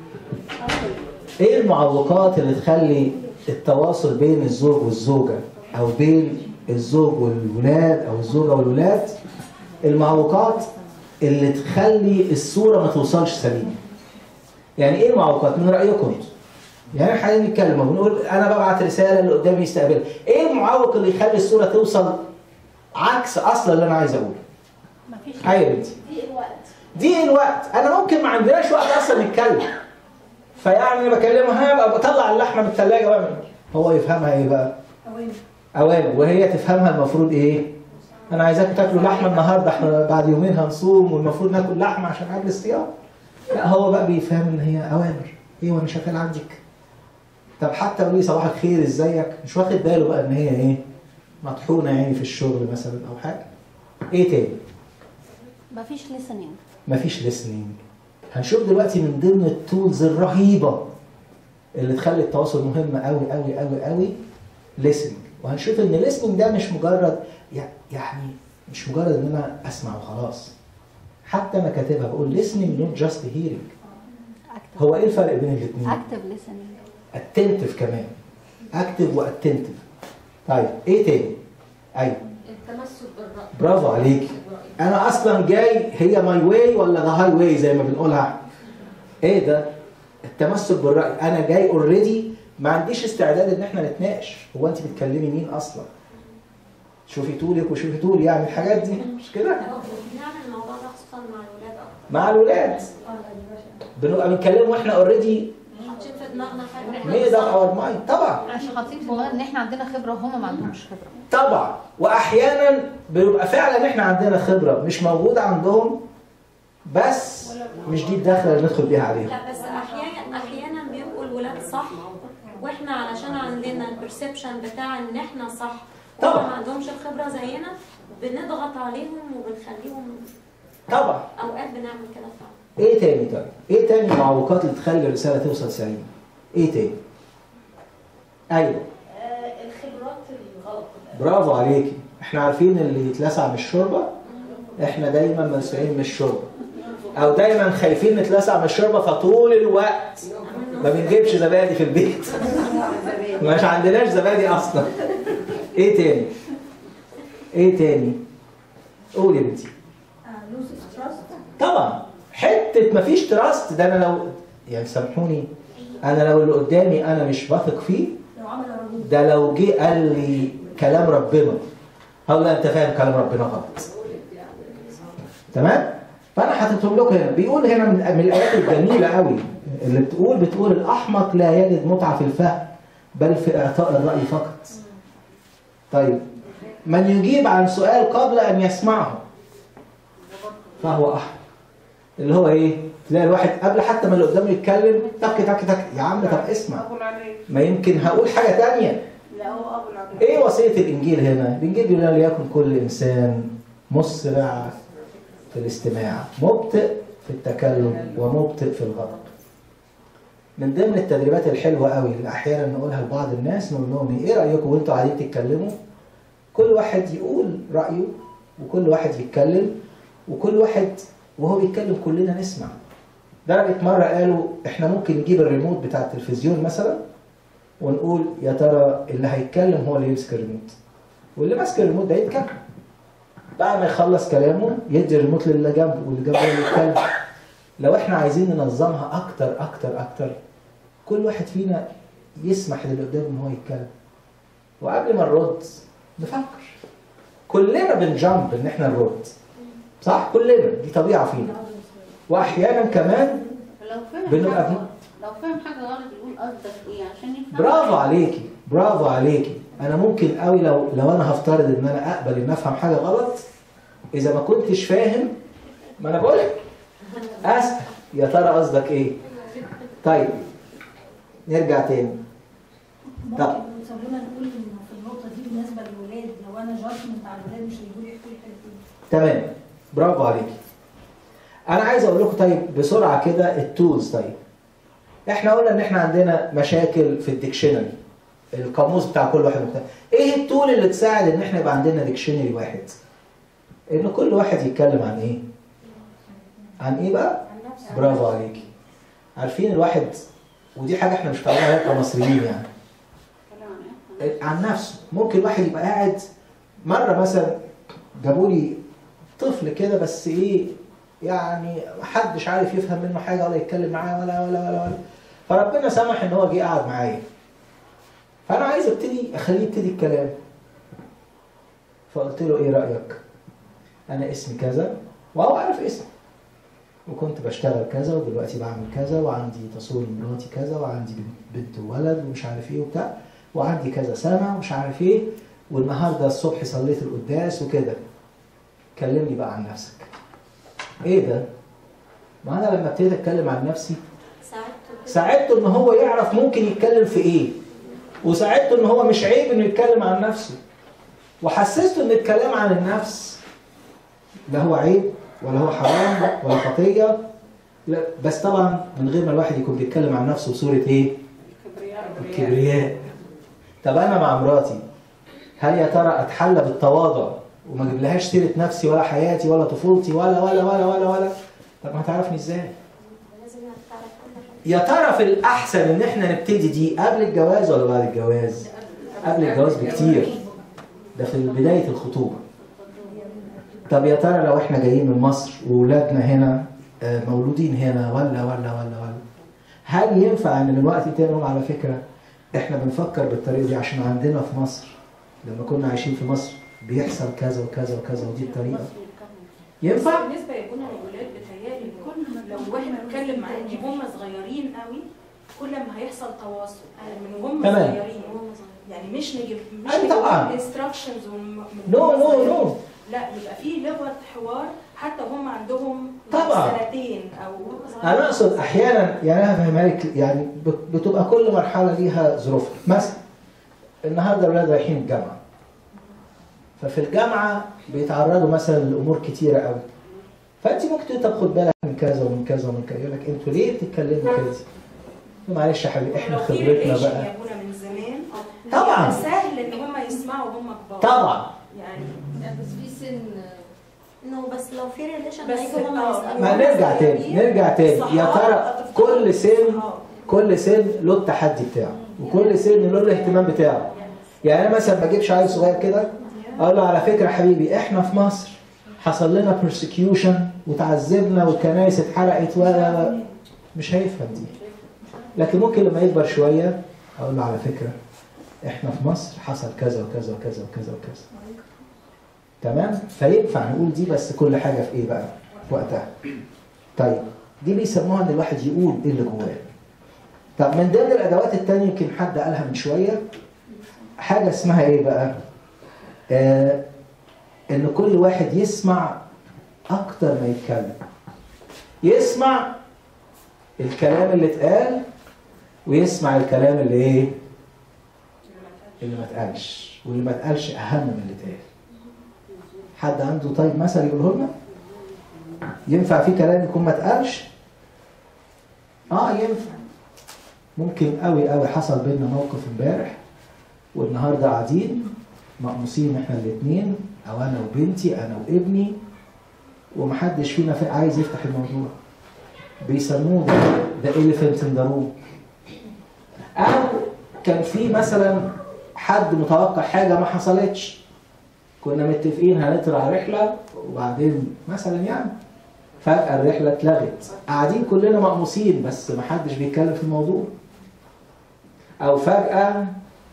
ايه المعوقات اللي تخلي التواصل بين الزوج والزوجة او بين الزوج والولاد او الزوجة والولاد المعوقات اللي تخلي الصورة ما توصلش سليمة يعني ايه المعوقات من رأيكم انتوا؟ يعني احنا قاعدين نتكلم وبنقول انا ببعت رسالة اللي قدامي يستقبلها ايه المعوق اللي يخلي الصورة توصل عكس اصلا اللي انا عايز اقوله مفيش ايوه يا بنتي دي الوقت دي الوقت انا ممكن ما عندناش وقت اصلا نتكلم فيعني انا بكلمه ها بقى بطلع اللحمه من الثلاجه واعمل هو يفهمها ايه بقى اوامر اوامر وهي تفهمها المفروض ايه انا عايزاكم تاكلوا لحمه النهارده احنا بعد يومين هنصوم والمفروض ناكل لحمه عشان قبل الصيام لا هو بقى بيفهم ان هي اوامر ايه وانا شغال عندك طب حتى قولي صباح الخير ازيك مش واخد باله بقى ان هي ايه مطحونه يعني في الشغل مثلا او حاجه ايه تاني مفيش listening مفيش listening هنشوف دلوقتي من ضمن التولز الرهيبة اللي تخلي التواصل مهم قوي قوي قوي قوي listening وهنشوف ان listening ده مش مجرد يع- يعني مش مجرد ان انا اسمع وخلاص حتى انا كاتبها بقول listening not just hearing active هو ايه الفرق بين الاثنين؟ active listening attentive كمان active وattentive طيب ايه تاني؟ ايوه التمسك بالرأي برافو عليك انا اصلا جاي هي ماي واي ولا ذا هاي واي زي ما بنقولها ايه ده التمسك بالراي انا جاي اوريدي ما عنديش استعداد ان احنا نتناقش هو انت بتكلمي مين اصلا شوفي طولك وشوفي طولي يعني الحاجات دي مش كده نعمل الموضوع ده خصوصا مع الولاد اكتر مع الولاد بنبقى بنتكلم واحنا اوريدي حاطين في دماغنا حاجه ميد اب اور مايند طبعا عشان حاطين في دماغنا ان احنا عندنا خبره وهم ما عندهمش خبره طبعا واحيانا بيبقى فعلا احنا عندنا خبره مش موجوده عندهم بس مش دي الدخله اللي ندخل بيها عليهم لا بس احيانا احيانا بيبقوا الولاد صح واحنا علشان عندنا البرسبشن بتاع ان احنا صح طبعا. وهم ما عندهمش الخبره زينا بنضغط عليهم وبنخليهم طبعا اوقات بنعمل كده فعلا ايه تاني طيب؟ ايه تاني المعوقات اللي تخلي الرساله توصل سليمه؟ ايه تاني؟ ايوه الخبرات الغلط برافو عليكي احنا عارفين اللي يتلسع من الشوربه احنا دايما مسؤولين من الشوربه او دايما خايفين نتلسع من الشوربه فطول الوقت ما بنجيبش زبادي في البيت مش عندناش زبادي اصلا ايه تاني؟ ايه تاني؟ قولي يا بنتي لوس تراست طبعا حته مفيش تراست ده انا لو يعني سامحوني انا لو اللي قدامي انا مش واثق فيه لو عمل رجل ده لو جه قال لي كلام ربنا هقول له انت فاهم كلام ربنا غلط تمام فانا حاططهم لكم هنا بيقول هنا من, من الايات الجميله قوي اللي بتقول بتقول الاحمق لا يجد متعه في الفهم بل في اعطاء الراي فقط طيب من يجيب عن سؤال قبل ان يسمعه فهو احمق اللي هو ايه تلاقي الواحد قبل حتى ما اللي قدامه يتكلم تك تك تك يا عم طب اسمع ابو العلي ما يمكن هقول حاجه تانية لا هو ابو العلي ايه وصيه الانجيل هنا الانجيل بيقول ليكن كل انسان مسرع في الاستماع مبطئ في التكلم ومبطئ في الغضب من ضمن التدريبات الحلوه قوي اللي احيانا نقولها لبعض الناس نقول لهم ايه رايكم وانتوا قاعدين تتكلموا كل واحد يقول رايه وكل واحد يتكلم وكل واحد وهو بيتكلم كلنا نسمع درجة مرة قالوا احنا ممكن نجيب الريموت بتاع التلفزيون مثلا ونقول يا ترى اللي هيتكلم هو اللي يمسك الريموت واللي ماسك الريموت ده يتكلم بعد ما يخلص كلامه يدي الريموت للي جنبه واللي جنبه اللي يتكلم لو احنا عايزين ننظمها اكتر اكتر اكتر كل واحد فينا يسمح للي قدامه ان هو يتكلم وقبل ما نرد نفكر كلنا بنجامب ان احنا نرد صح كلنا دي طبيعه فينا واحيانا كمان لو فهم بنبقى حاجة بن- لو فهم حاجة غلط يقول قصدك ايه عشان يفهم برافو عليكي برافو عليكي انا ممكن قوي لو لو انا هفترض ان انا اقبل ان افهم حاجه غلط اذا ما كنتش فاهم ما انا بقول لك اسال يا ترى قصدك ايه طيب نرجع تاني طب. ممكن خلونا نقول انه في النقطه دي بالنسبه للولاد لو انا جادجمنت على الولاد مش هيجوا لي يحكوا لي الحته دي تمام برافو عليكي انا عايز اقول لكم طيب بسرعه كده التولز طيب احنا قلنا ان احنا عندنا مشاكل في الديكشنري القاموس بتاع كل واحد مختلف ايه التول اللي تساعد ان احنا يبقى عندنا ديكشنري واحد ان كل واحد يتكلم عن ايه عن ايه بقى برافو عليكي عارفين الواحد ودي حاجه احنا مش متعودين عليها كمصريين يعني عن نفسه ممكن واحد يبقى قاعد مره مثلا جابوا لي طفل كده بس ايه يعني محدش عارف يفهم منه حاجه ولا يتكلم معاه ولا ولا ولا ولا فربنا سمح ان هو جه قعد معايا فانا عايز ابتدي اخليه يبتدي الكلام فقلت له ايه رايك انا اسمي كذا وهو عارف اسمي وكنت بشتغل كذا ودلوقتي بعمل كذا وعندي تصوير مراتي كذا وعندي بنت وولد ومش عارف ايه وبتاع وعندي كذا سنه ومش عارف ايه والنهارده الصبح صليت القداس وكده كلمني بقى عن نفسك ايه ده ما انا لما ابتديت اتكلم عن نفسي ساعدته ان هو يعرف ممكن يتكلم في ايه وساعدته ان هو مش عيب انه يتكلم عن نفسه وحسسته ان الكلام عن النفس لا هو عيب ولا هو حرام ولا خطيه لا بس طبعا من غير ما الواحد يكون بيتكلم عن نفسه بصوره ايه الكبرياء طب انا مع مراتي هل يا ترى اتحلى بالتواضع وما اجيبلهاش سيره نفسي ولا حياتي ولا طفولتي ولا ولا ولا ولا ولا طب ما هتعرفني ازاي يا ترى في الاحسن ان احنا نبتدي دي قبل الجواز ولا بعد الجواز قبل الجواز بكتير ده في بدايه الخطوبه طب يا ترى لو احنا جايين من مصر وولادنا هنا آه، مولودين هنا ولا ولا ولا ولا هل ينفع ان من وقت تاني نقول على فكره احنا بنفكر بالطريقه دي عشان عندنا في مصر لما كنا عايشين في مصر بيحصل كذا وكذا وكذا ودي الطريقه ينفع؟ بالنسبه يكونوا الولاد بتهيألي كل لو واحد اتكلم معاهم وهم صغيرين قوي كل ما هيحصل تواصل من وهم تمام. صغيرين يعني مش نجيب مش أي طبعاً. انستراكشنز نو نو نو لا يبقى في لغه حوار حتى وهم عندهم طبعاً. سنتين او انا اقصد احيانا يعني انا هفهمها لك يعني بت- بتبقى كل مرحله ليها ظروفها مثلا النهارده الاولاد رايحين الجامعه ففي الجامعه بيتعرضوا مثلا لامور كتيره قوي فانت ممكن تقولي طب خد بالك من كذا ومن كذا ومن كذا يقول لك انتوا ليه بتتكلموا كده معلش يا حبيبي احنا لو في خبرتنا relation بقى يكون من زمان طبعاً. هيبقى سهل ان هم يسمعوا وهم كبار طبعاً. يعني بس في سن انه بس لو في ريليشن بس هيجوا هم آه. يسألوا. ما نرجع تاني نرجع تاني يا ترى كل سن كل سن له التحدي بتاعه وكل سن له الاهتمام بتاعه يعني انا مثلا ما اجيبش عيل صغير كده اقول له على فكره حبيبي احنا في مصر حصل لنا بيرسكيوشن وتعذبنا والكنائس اتحرقت و و- مش هيفهم دي لكن ممكن لما يكبر شويه اقول له على فكره احنا في مصر حصل كذا وكذا وكذا وكذا وكذا تمام فينفع نقول دي بس كل حاجه في ايه بقى في وقتها طيب دي بيسموها ان الواحد يقول ايه اللي جواه طب من ضمن الادوات التانية يمكن حد قالها من شويه حاجه اسمها ايه بقى آه ان كل واحد يسمع اكتر ما يتكلم يسمع الكلام اللي اتقال ويسمع الكلام اللي ايه اللي ما اتقالش واللي ما اتقالش اهم من اللي اتقال حد عنده طيب مثل يقوله لنا ينفع في كلام يكون ما اتقالش اه ينفع ممكن قوي قوي حصل بينا موقف امبارح والنهارده قاعدين مقموسين احنا الاثنين او انا وبنتي انا وابني ومحدش فينا في- عايز يفتح الموضوع بيسموه ذا elephant in the room او كان في مثلا حد متوقع حاجه ما حصلتش كنا متفقين هنطلع رحله وبعدين مثلا يعني فجاه الرحله اتلغت قاعدين كلنا مقموسين بس ما حدش بيتكلم في الموضوع او فجاه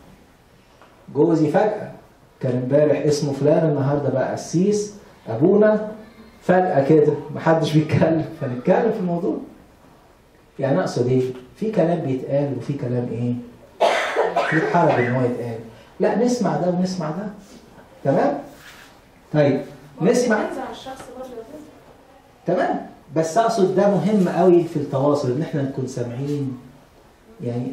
جوزي فجاه كان امبارح اسمه فلان النهارده بقى قسيس ابونا فجاه كده ما حدش بيتكلم فنتكلم في الموضوع يعني اقصد ايه في كلام بيتقال وفي كلام ايه في حرج ان هو يتقال لا نسمع ده ونسمع ده تمام طيب نسمع بينزل على الشخص برضه تمام بس اقصد ده مهم قوي في التواصل ان احنا نكون سامعين يعني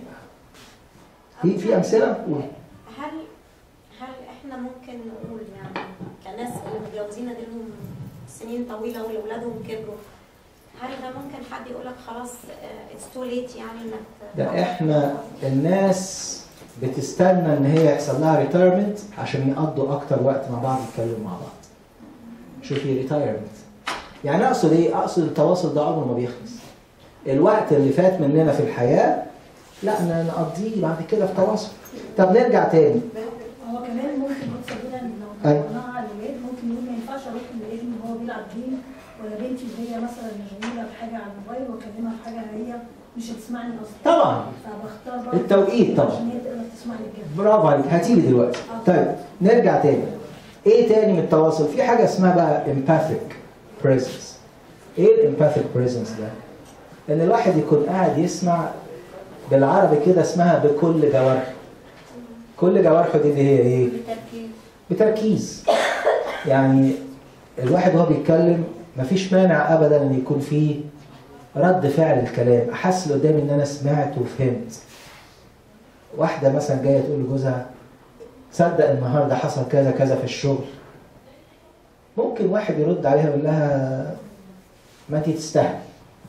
في في امثله قول هل هل احنا ممكن نقول يعني كناس اللي متجوزين دي لهم سنين طويله واولادهم كبروا هل ده ممكن حد يقول لك خلاص اتس تو ليت يعني انك ت- ده احنا الناس بتستنى ان هي يحصل لها ريتايرمنت عشان يقضوا اكتر وقت مع بعض يتكلموا مع بعض شوفي ريتايرمنت يعني اقصد ايه اقصد التواصل ده عمره ما بيخلص الوقت اللي فات مننا في الحياه لا ن- نقضيه بعد كده في تواصل طب نرجع تاني هو كمان ممكن يحصل كده ان لو أيوة. طبقناها على الولاد ممكن يقول ما ينفعش اروح لابني وهو بيلعب جيم ولا بنتي وهي مثلا مشغوله بحاجه على الموبايل واكلمها في حاجه هي مش هتسمعني اصلا طبعا فبختار بقى التوقيت طبعا. عشان هي تقدر تسمعني بجد برافو عليك هتيجي دلوقتي طيب نرجع تاني ايه تاني من التواصل في حاجه اسمها بقى empathic presence ايه الامباثيك بريزنس ده ان الواحد يكون قاعد يسمع بالعربي كده اسمها بكل جوارحه كل جوارحه دي اللي هي ايه بالتركيز بتركيز يعني الواحد وهو بيتكلم مفيش مانع ابدا ان يكون فيه رد فعل الكلام احس اللي قدامي ان انا سمعت وفهمت واحده مثلا جايه تقول لجوزها تصدق النهارده حصل كذا كذا في الشغل ممكن واحد يرد عليها يقول لها ما انت تستاهلي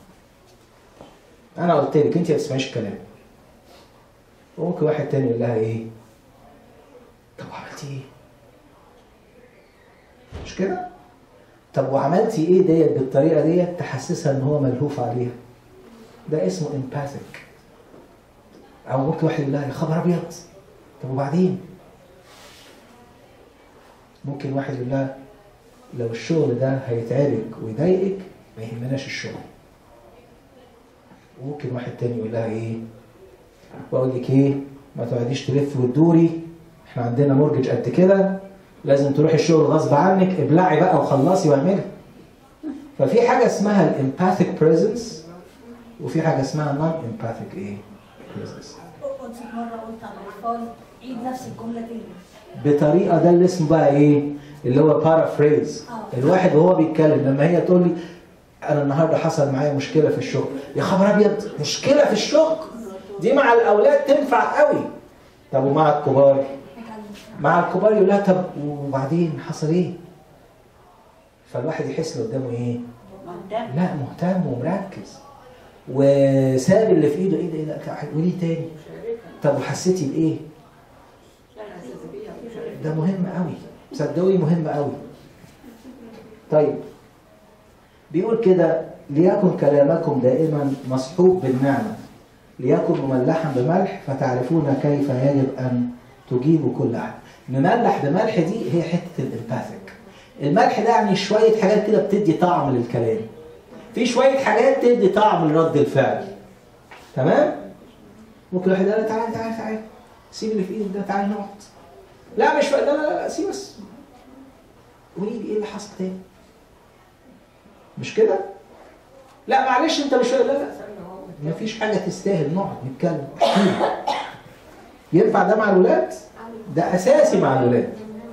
انا قلت لك انت ما تسمعيش الكلام وممكن واحد تاني يقول لها ايه طب عملتي ايه مش كده طب وعملتي ايه ديت بالطريقه ديت تحسسها ان هو ملهوف عليها ده اسمه empathic او ممكن واحد يقول لها يا خبر ابيض طب وبعدين ممكن واحد يقول لها لو الشغل ده هيتعبك ويضايقك ما يهمناش الشغل وممكن واحد تاني يقول لها ايه بقول لك ايه ما تقعديش تلف وتدوري احنا عندنا مورجج قد كده لازم تروحي الشغل غصب عنك ابلعي بقى وخلصي واعملي ففي حاجه اسمها الامباثيك بريزنس وفي حاجه اسمها نون امباثيك ايه بريزنس قلت مره قلت على الاطفال عيد نفس الجمله تاني بطريقه ده اللي اسمه بقى ايه اللي هو بارافريز الواحد وهو بيتكلم لما هي تقول لي انا النهارده حصل معايا مشكله في الشغل يا خبر ابيض مشكله في الشغل دي مع الاولاد تنفع قوي طب ومع الكبار مع الكبار يقول لها طب وبعدين حصل ايه فالواحد يحس اللي قدامه ايه لا مهتم ومركز وساب اللي في ايده ايه ده ايه ده قولي تاني طب وحسيتي بايه ده مهم قوي صدقوني مهم قوي طيب بيقول كده ليكن كلامكم دائما مصحوب بالنعمة ليكن مملحا بملح فتعرفون كيف يجب أن تجيبوا كل أحد نملح بملح دي هي حتة الامباثيك الملح ده يعني شوية حاجات كده بتدي طعم للكلام في شوية حاجات تدي طعم لرد الفعل تمام ممكن واحد يقول تعالى تعالى تعالى سيب اللي في ايدك ده تعالى نقعد لا مش لا لا لا سيب بس قولي لي ايه اللي حصل تاني مش كده لا معلش انت مش لا لا مفيش حاجه تستاهل نقعد نتكلم احكيلي. ينفع ده مع الولاد ده اساسي مع الولاد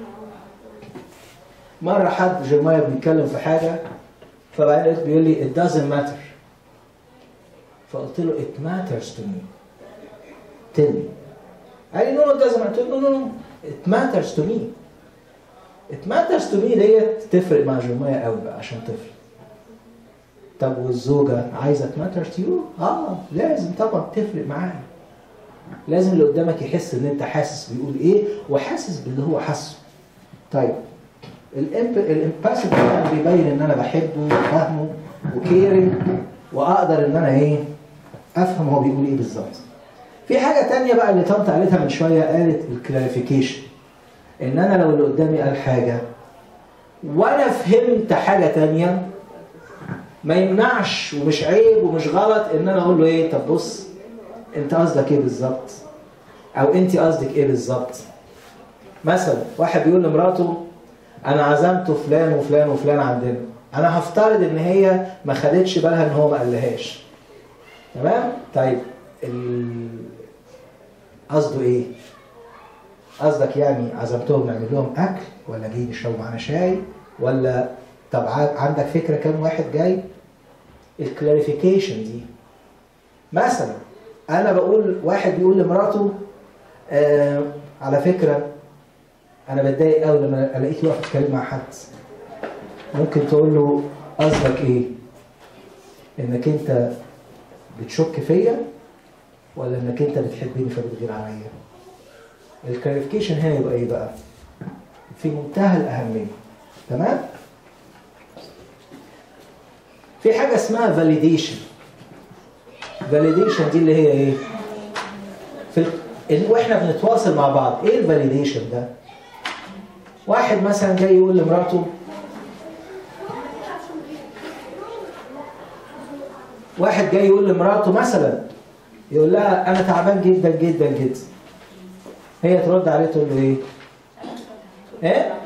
مره حد جرمايا بنتكلم في حاجه فبعدين بيقول لي it doesn't matter فقلت له it matters to me tell me قال لي no it doesn't matter no no no it matters to me it matters to me ديت تفرق مع جرمايا قوي بقى عشان طفل طب والزوجة عايزة تماتر تو يو؟ اه لازم طبعا تفرق معاها لازم اللي قدامك يحس ان انت حاسس بيقول ايه وحاسس باللي هو حاسه طيب الامباسيف ده بيبين ان انا بحبه وفاهمه وكيرنج واقدر ان انا ايه افهم هو بيقول ايه بالظبط في حاجه تانية بقى اللي طنط قالتها من شويه قالت الكلاريفيكيشن ان انا لو اللي قدامي قال حاجه وانا فهمت حاجه تانية ما يمنعش ومش عيب ومش غلط ان انا اقول له ايه طب بص انت قصدك ايه بالظبط او انت قصدك ايه بالظبط مثلا واحد بيقول لمراته انا عزمت فلان وفلان وفلان عندنا انا هفترض ان هي ما خدتش بالها ان هو ما قالهاش تمام طيب ال... قصده ايه قصدك يعني عزمتهم نعمل لهم اكل ولا جايين يشربوا معانا شاي ولا طب عندك فكره كام واحد جاي الكلاريفيكيشن دي مثلا انا بقول واحد بيقول لمراته آه على فكره انا بتضايق قوي لما الاقيك واقف تتكلم مع حد ممكن تقول له قصدك ايه انك انت بتشك فيا ولا انك انت بتحبني فبتغير عليا الكلاريفيكيشن هنا يبقى ايه بقى في منتهى الاهميه تمام في حاجه اسمها فاليديشن فاليديشن دي اللي هي ايه في ال... ال- واحنا بنتواصل مع بعض ايه الفاليديشن ده واحد مثلا جاي يقول لمراته واحد جاي يقول لمراته مثلا يقول لها انا تعبان جدا جدا جدا هي ترد عليه تقول له ايه ايه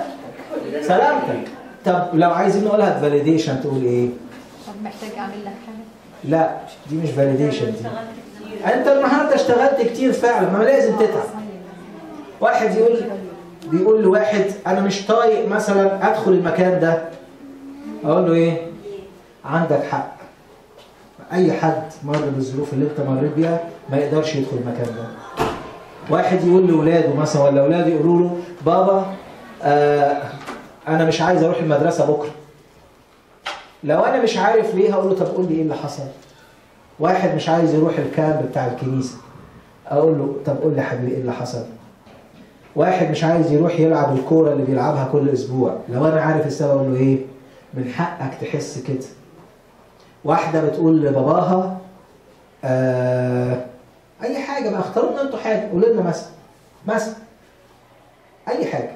سلامتك طب لو عايزين نقولها فاليديشن تقول ايه طب محتاج اعمل لك حاجه لا دي مش فاليديشن دي انت النهارده اشتغلت كتير فعلا ما لازم تتعب واحد يقول بيقول لواحد انا مش طايق مثلا ادخل المكان ده اقول له ايه عندك حق اي حد مر بالظروف اللي انت مريت بيها ما يقدرش يدخل المكان ده واحد يقول لاولاده مثلا ولا اولاده يقولوا له بابا آه انا مش عايز اروح المدرسه بكره لو انا مش عارف ليه هقول له طب قول لي ايه اللي حصل واحد مش عايز يروح الكامب بتاع الكنيسه اقول له طب قول لي يا حبيبي ايه اللي حصل واحد مش عايز يروح يلعب الكوره اللي بيلعبها كل اسبوع لو انا عارف السبب اقول له ايه من حقك تحس كده واحده بتقول لباباها آه اي حاجه بقى اختاروا لنا انتوا حاجه قولوا لنا مثلا مثلا اي حاجه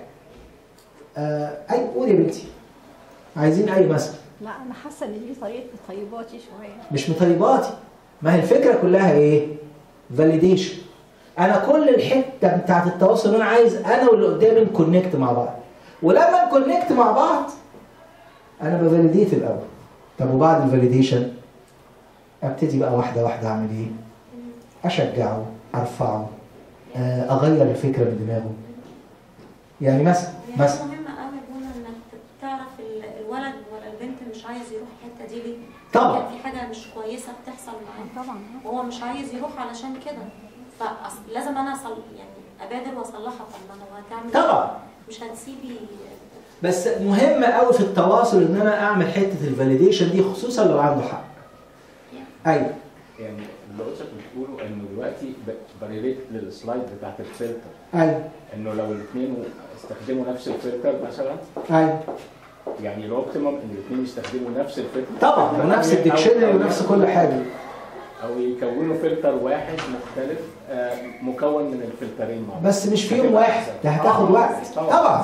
آه اي قول يا بنتي عايزين اي مثل لا انا حاسه ان دي طريقه طيباتي شويه مش مطيباتي ما هي الفكره كلها ايه فاليديشن انا كل الحته بتاعت التواصل انا عايز انا واللي قدامي نكونكت مع بعض ولما نكونكت مع بعض انا بفاليديت الاول طب وبعد الفاليديشن ابتدي بقى واحده واحده اعمل ايه اشجعه ارفعه آه، اغير الفكره من دماغه يعني مثلا يعني مثلا مهم قوي هنا انك تعرف ال- الولد ولا البنت مش عايز يروح الحته دي ليه؟ طبعا. كان في حاجه مش كويسه بتحصل معاه طبعا وهو مش عايز يروح علشان كده فلازم انا أصل يعني ابادر واصلحها طب ما هو هتعمل طبعا. مش هتسيبي بس مهم قوي في التواصل ان انا اعمل حته الفاليديشن دي خصوصا لو عنده حق ايوه يعني اللي قلتك بتقوله انه دلوقتي بريليت للسلايد بتاعت الفلتر ايوه انه لو الاثنين استخدموا نفس الفلتر مثلا ايوه يعني الاوبتيمم ان الاثنين يستخدموا نفس الفلتر طبعا ونفس أو- الديكشنري أو- ونفس كل حاجه او يكونوا فلتر واحد مختلف آه، مكون من الفلترين مع بعض بس مش في يوم هتبقى واحد أحسن. ده هتاخد آه، وقت طبعا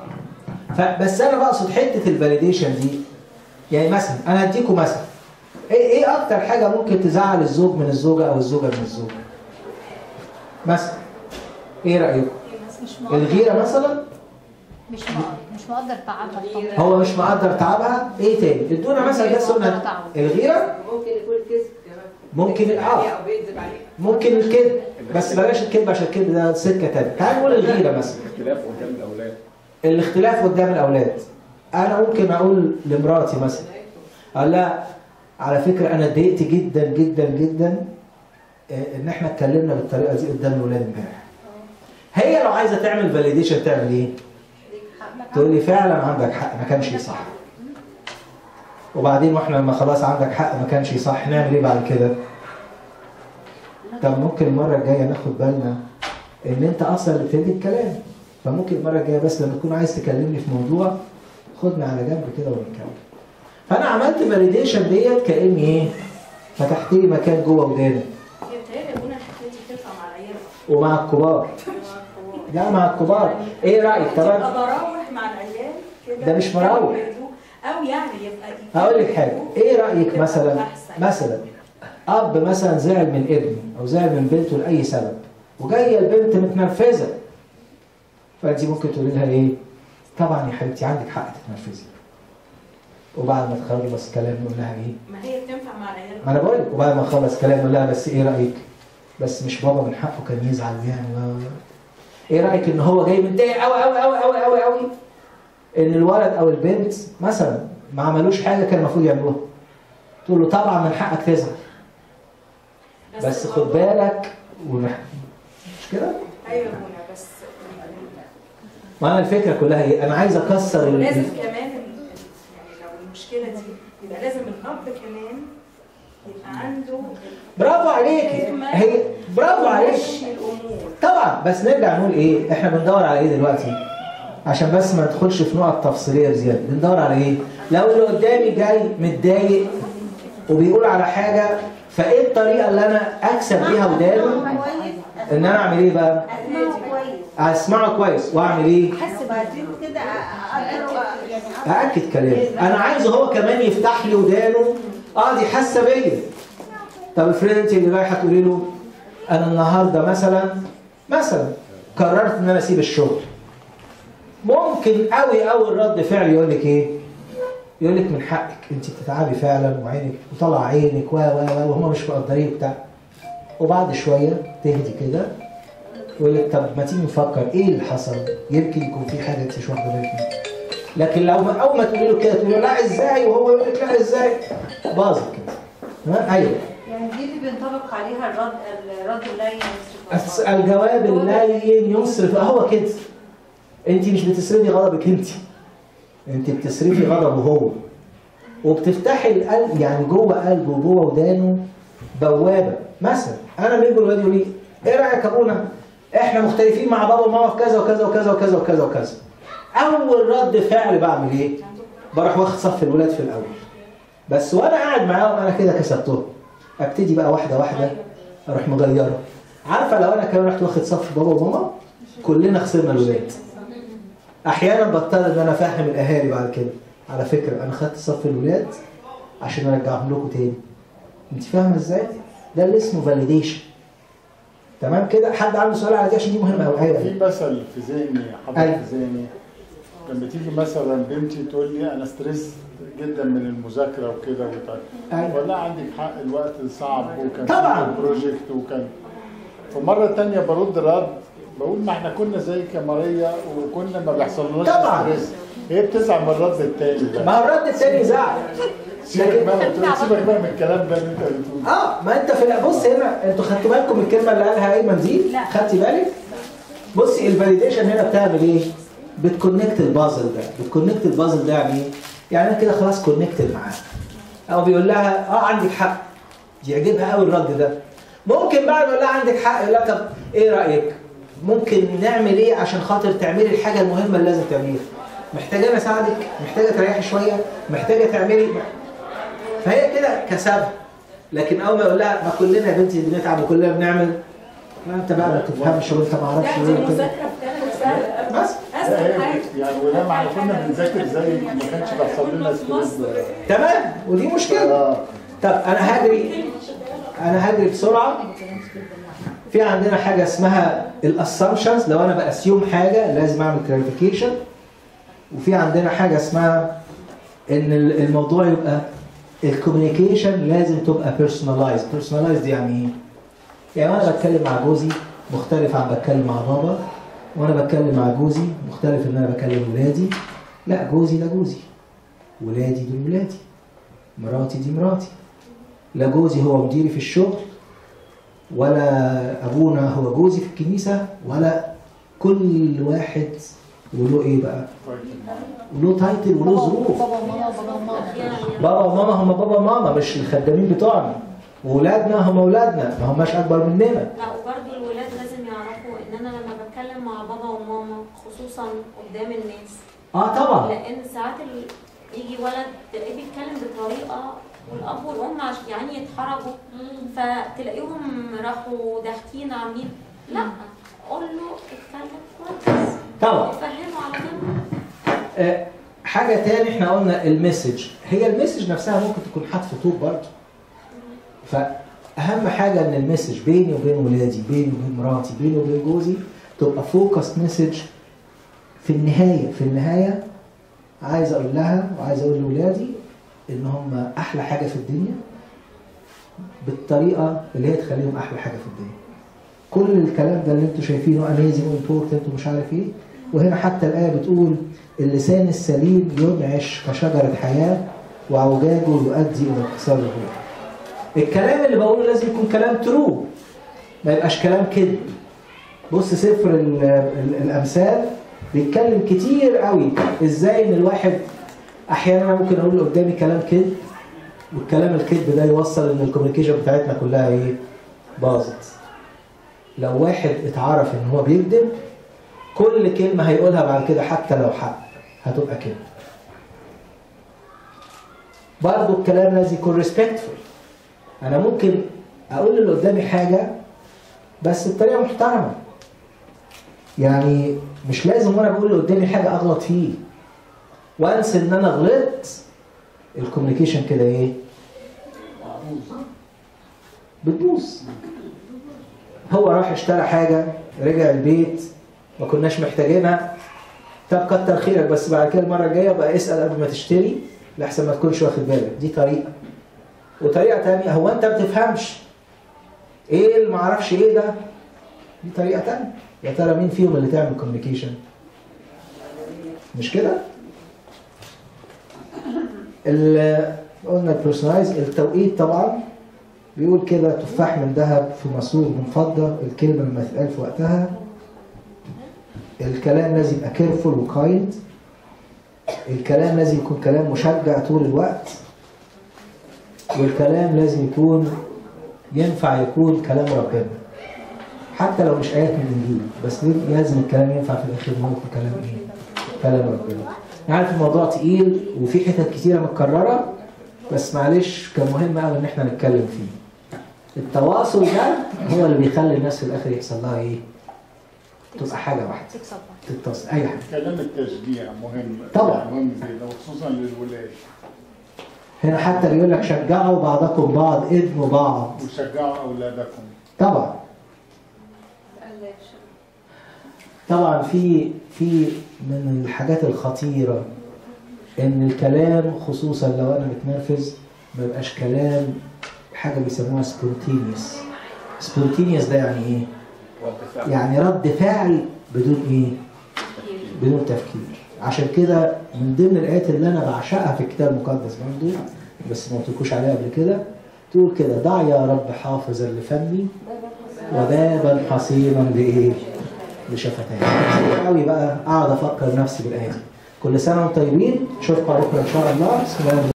فبس انا بقصد حته الفاليديشن دي يعني مثلا انا هديكم مثلا ايه ايه اكتر حاجه ممكن تزعل الزوج من الزوجه او الزوجه من الزوج مثلا ايه رايكم مش مقدر الغيره مثلا مش مقدر مش مقدر تعبها الطبيعي. هو مش مقدر تعبها ايه تاني ادونا مثلا بس قلنا الغيره ممكن يكون كذب كمان ممكن اه او بيكذب عليك ممكن الكذب بس بلاش الكذب عشان الكذب ده سكه تانية تعال نقول الغيره مثلا اختلاف قدام الاولاد الاختلاف قدام الاولاد انا ممكن اقول لمراتي مثلا اقول لها على فكره انا اتضايقت جدا جدا جدا آه، ان احنا اتكلمنا بالطريقه دي قدام الاولاد امبارح هي لو عايزه تعمل فاليديشن تعمل ايه تقول لي فعلا عندك حق ما كانش صح وبعدين واحنا لما خلاص عندك حق ما كانش صح نعمل ايه بعد كده طب ممكن المره الجايه ناخد بالنا ان انت اصلا اللي بتدي الكلام فممكن المره الجايه بس لما تكون عايز تكلمني في موضوع خدني على جنب كده ونتكلم فانا عملت فاليديشن ديت كاني ايه فتحت لي مكان جوه وداني هي بتهيألي يا بونا الحكايه دي بتنفع مع العيال ومع الكبار لا مع الكبار ايه رايك تبقى طبعا بروح مع العيال كده ده مش مروح. او يعني يبقى هقول لك حاجه ايه رايك مثلا أحسن. مثلا اب مثلا زعل من ابنه او زعل من بنته لاي سبب وجايه البنت متنرفزه فانت ممكن تقولي لها ايه طبعا يا حبيبتي عندك حق تتنرفزي وبعد ما تخلصي بس كلام نقول لها ايه ما هي بتنفع مع العيال ما انا بقول لك وبعد ما اخلص كلام نقول لها بس ايه رايك بس مش بابا من حقه كان يزعل يعني ما- ايه رايك ان هو جاي متضايق قوي قوي قوي قوي قوي قوي ان الولد او البنت مثلا ما عملوش حاجه كان المفروض يعملوها تقول له طبعا من حقك تزعل بس خد بالك ونح... مش كده ايوه يا بونا بس ما انا الفكره كلها ايه انا عايز اكسر ال- لازم كمان ال- يعني لو المشكله دي يبقى لازم الاب كمان يبقى عنده برافو عليك هي برافو عليك مشي الامور طبعا بس نرجع نقول ايه احنا بندور على ايه دلوقتي عشان بس ما ندخلش في نقط تفصيليه زياده بندور على ايه لو اللي قدامي جاي متضايق وبيقول على حاجه فايه الطريقه اللي انا اكسب بيها ودانه ان انا اعمل ايه بقى اسمعه كويس اسمعه كويس واعمل ايه حس بعدين كده اقدر يعني أأكد كلامي أنا عايزه هو كمان يفتح لي ودانه اه دي حاسة بيا طب افرض أنت اللي رايحة تقولي له أنا النهاردة مثلا مثلا قررت إن أنا أسيب الشغل ممكن قوي قوي الرد فعل يقول لك إيه؟ يقول لك من حقك أنت بتتعبي فعلا وعينك وطلع عينك و و و وهم مش مقدرين بتاع وبعد شوية تهدي كده يقول لك طب ما تيجي نفكر إيه اللي حصل؟ يمكن يكون في حاجة أنت مش واخدة بالك منها لكن لو ما اول ما تقولي له كده تقولي له لا ازاي وهو يقول لك لا ازاي باظت كده تمام ايوه يعني دي اللي بينطبق عليها الرد الرد اللين أس- الجواب اللين يصرف هو كده انت مش بتسردي غضبك انت انت بتسردي غضبه هو وبتفتحي القلب يعني جوه قلبه وجوه ودانه بوابه مثلا انا بيجي الواد يقول لي ايه رايك يا ابونا احنا مختلفين مع بابا وماما في كذا وكذا وكذا وكذا وكذا وكذا اول رد فعل بعمل ايه بروح واخد صف الولاد في الاول بس وانا قاعد معاهم انا كده كسبتهم ابتدي بقى واحده واحده اروح مغيره عارفه لو انا كمان رحت واخد صف بابا وماما كلنا خسرنا الولاد احيانا بضطر ان انا افهم الاهالي بعد كده على فكره انا خدت صف الولاد عشان ارجعهم لكم تاني انت فاهمه ازاي ده اللي اسمه فاليديشن تمام كده حد عنده سؤال على دي عشان دي مهمه قوي ايوه في مثل في ذهني حاضر أيوة. في ذهني لما تيجي مثلا بنتي تقول لي انا ستريس جدا من المذاكره وكده وبتاع أيوة. ولا عندك حق الوقت صعب وكان طبعاً. في بروجكت وكان فمره تانية برد رد بقول ما احنا كنا زيك يا ماريا وكنا ما بيحصلناش طبعاً. ستريس هي بتزعل من الرد التاني ده ما هو الرد التاني زعل سيبك بقى سيبك بقى من الكلام ده اللي انت بتقوله اه ما انت في ال- بص هنا انتوا خدتوا بالكم من الكلمه اللي قالها ايمن دي خدتي بالك بصي الفاليديشن هنا بتعمل ايه بتكونكت البازل ده بتكونكت البازل ده يعني ايه يعني انا كده خلاص كونكتد معاه او بيقول لها اه عندك حق يعجبها قوي الرد ده ممكن بعد ما يقول لها عندك حق يقول لها طب ايه رايك ممكن نعمل ايه عشان خاطر تعملي الحاجه المهمه اللي لازم تعمليها محتاجه انا اساعدك محتاجه تريحي شويه محتاجه تعملي فهي كده كسبها لكن اول ما يقول لها ما كلنا يا بنتي بنتعب وكلنا بنعمل ما انت بقى ما تفهمش وانت ما اعرفش لا دي ايه وكده. مذاكره بتاعت سهله بس اسهل حاجه يعني ولما احنا كنا بنذاكر زي ما كانش بيحصل لنا ستريس تمام ودي مشكله اه طب انا هجري انا هجري بسرعه في عندنا حاجه اسمها الاسامبشنز لو انا باسيوم حاجه لازم اعمل كلاريفيكيشن وفي عندنا حاجه اسمها ان ال- الموضوع يبقى الكوميونيكيشن لازم تبقى بيرسوناليز بيرسوناليز يعني ايه يعني وانا بتكلم مع جوزي مختلف عن بتكلم مع بابا وانا بتكلم مع جوزي مختلف ان انا بكلم ولادي لا جوزي ده جوزي ولادي دول ولادي مراتي دي مراتي لا جوزي هو مديري في الشغل ولا ابونا هو جوزي في الكنيسه ولا كل واحد وله ايه بقى وله تايتل وله ظروف بابا وماما بابا وماما بابا وماما هم بابا وماما مش الخدامين بتوعنا واولادنا هم اولادنا ما هماش اكبر مننا لا وبرضه الولاد لازم يعرفوا ان انا لما بتكلم مع بابا وماما خصوصا قدام الناس اه طبعا لان ساعات ال... يجي ولد تلاقيه بيتكلم بطريقه والاب والام عش- يعني يتحرجوا فتلاقيهم راحوا ضاحكين عاملين لا قول له اتكلم كويس طبعا فهمه على جنب آه، حاجة تاني احنا قلنا المسج هي المسج نفسها ممكن تكون حتف طوب برضه فأهم حاجة إن المسج بيني وبين ولادي بيني وبين مراتي بيني وبين جوزي تبقى فوكس مسج في النهاية في النهاية عايز أقول لها وعايز أقول لولادي إن هم أحلى حاجة في الدنيا بالطريقة اللي هي تخليهم أحلى حاجة في الدنيا كل الكلام ده اللي انتوا شايفينه اميزنج وامبورتنت ومش عارف ايه وهنا حتى الآية بتقول اللسان السليم ينعش كشجرة حياة وعوجاجه يؤدي إلى انكسار الروح. الكلام اللي بقوله لازم يكون كلام ترو ما يبقاش كلام كذب. بص سفر ال- ال- الأمثال بيتكلم كتير قوي ازاي ان الواحد احيانا أنا ممكن اقول اللي قدامي كلام كذب والكلام الكذب ده يوصل ان الكوميونيكيشن بتاعتنا كلها ايه باظت لو واحد اتعرف ان هو بيكذب كل كلمة هيقولها بعد كده حتى لو حق هتبقى كده برضه الكلام لازم يكون ريسبكتفول انا ممكن اقول اللي قدامي حاجة بس بطريقة محترمة يعني مش لازم وانا بقول اللي قدامي حاجة اغلط فيه وانسى ان انا غلطت الكوميونيكيشن كده ايه بتبوظ هو راح اشترى حاجة رجع البيت ما كناش محتاجينها طب كتر خيرك بس بعد كده المرة الجاية بقى اسأل قبل ما تشتري لحسن ما تكونش واخد بالك دي طريقة وطريقة تانية هو انت بتفهمش ايه اللي معرفش ايه ده دي طريقة تانية يا ترى مين فيهم اللي تعمل كوميونيكيشن مش كده ال- قلنا البيرسونايز التوقيت طبعا بيقول كده تفاح من ذهب في ماسور من فضة الكلمة لما تتقال في وقتها الكلام لازم يبقى كيرفول وكايند الكلام لازم يكون كلام مشجع طول الوقت والكلام لازم يكون ينفع يكون كلام ربنا حتى لو مش آيات من الإنجيل بس ليه- لازم الكلام ينفع في الآخر إن هو يكون كلام إيه؟ كلام ربنا أنا عارف الموضوع تقيل وفي حتت كتيرة متكررة بس معلش كان مهم قوي إن إحنا نتكلم فيه التواصل ده هو اللي بيخلي الناس في الآخر يحصل لها إيه؟ تبقى حاجة واحدة تكسب تتصل أي حاجة كلام التشجيع مهم طبعا. مهم جدا وخصوصا للولاد هنا حتى بيقول لك شجعوا بعضكم بعض ابنوا بعض وشجعوا اولادكم طبعا طبعا في في من الحاجات الخطيرة ان الكلام خصوصا لو انا متنرفز ما يبقاش كلام حاجة بيسموها سبونتينيوس سبونتينيوس ده يعني ايه؟ يعني رد فعل بدون ايه؟ بدون تفكير عشان كده من ضمن الايات اللي انا بعشقها في الكتاب المقدس برضه بس ما قلتلكوش عليها قبل كده تقول كده ضع يا رب حافظا لفمي وبابا حصينا لايه؟ لشفتاي قوي بقى اقعد افكر نفسي بالايه دي كل سنه وانتم طيبين اشوفكم بكره ان شاء الله بسم الله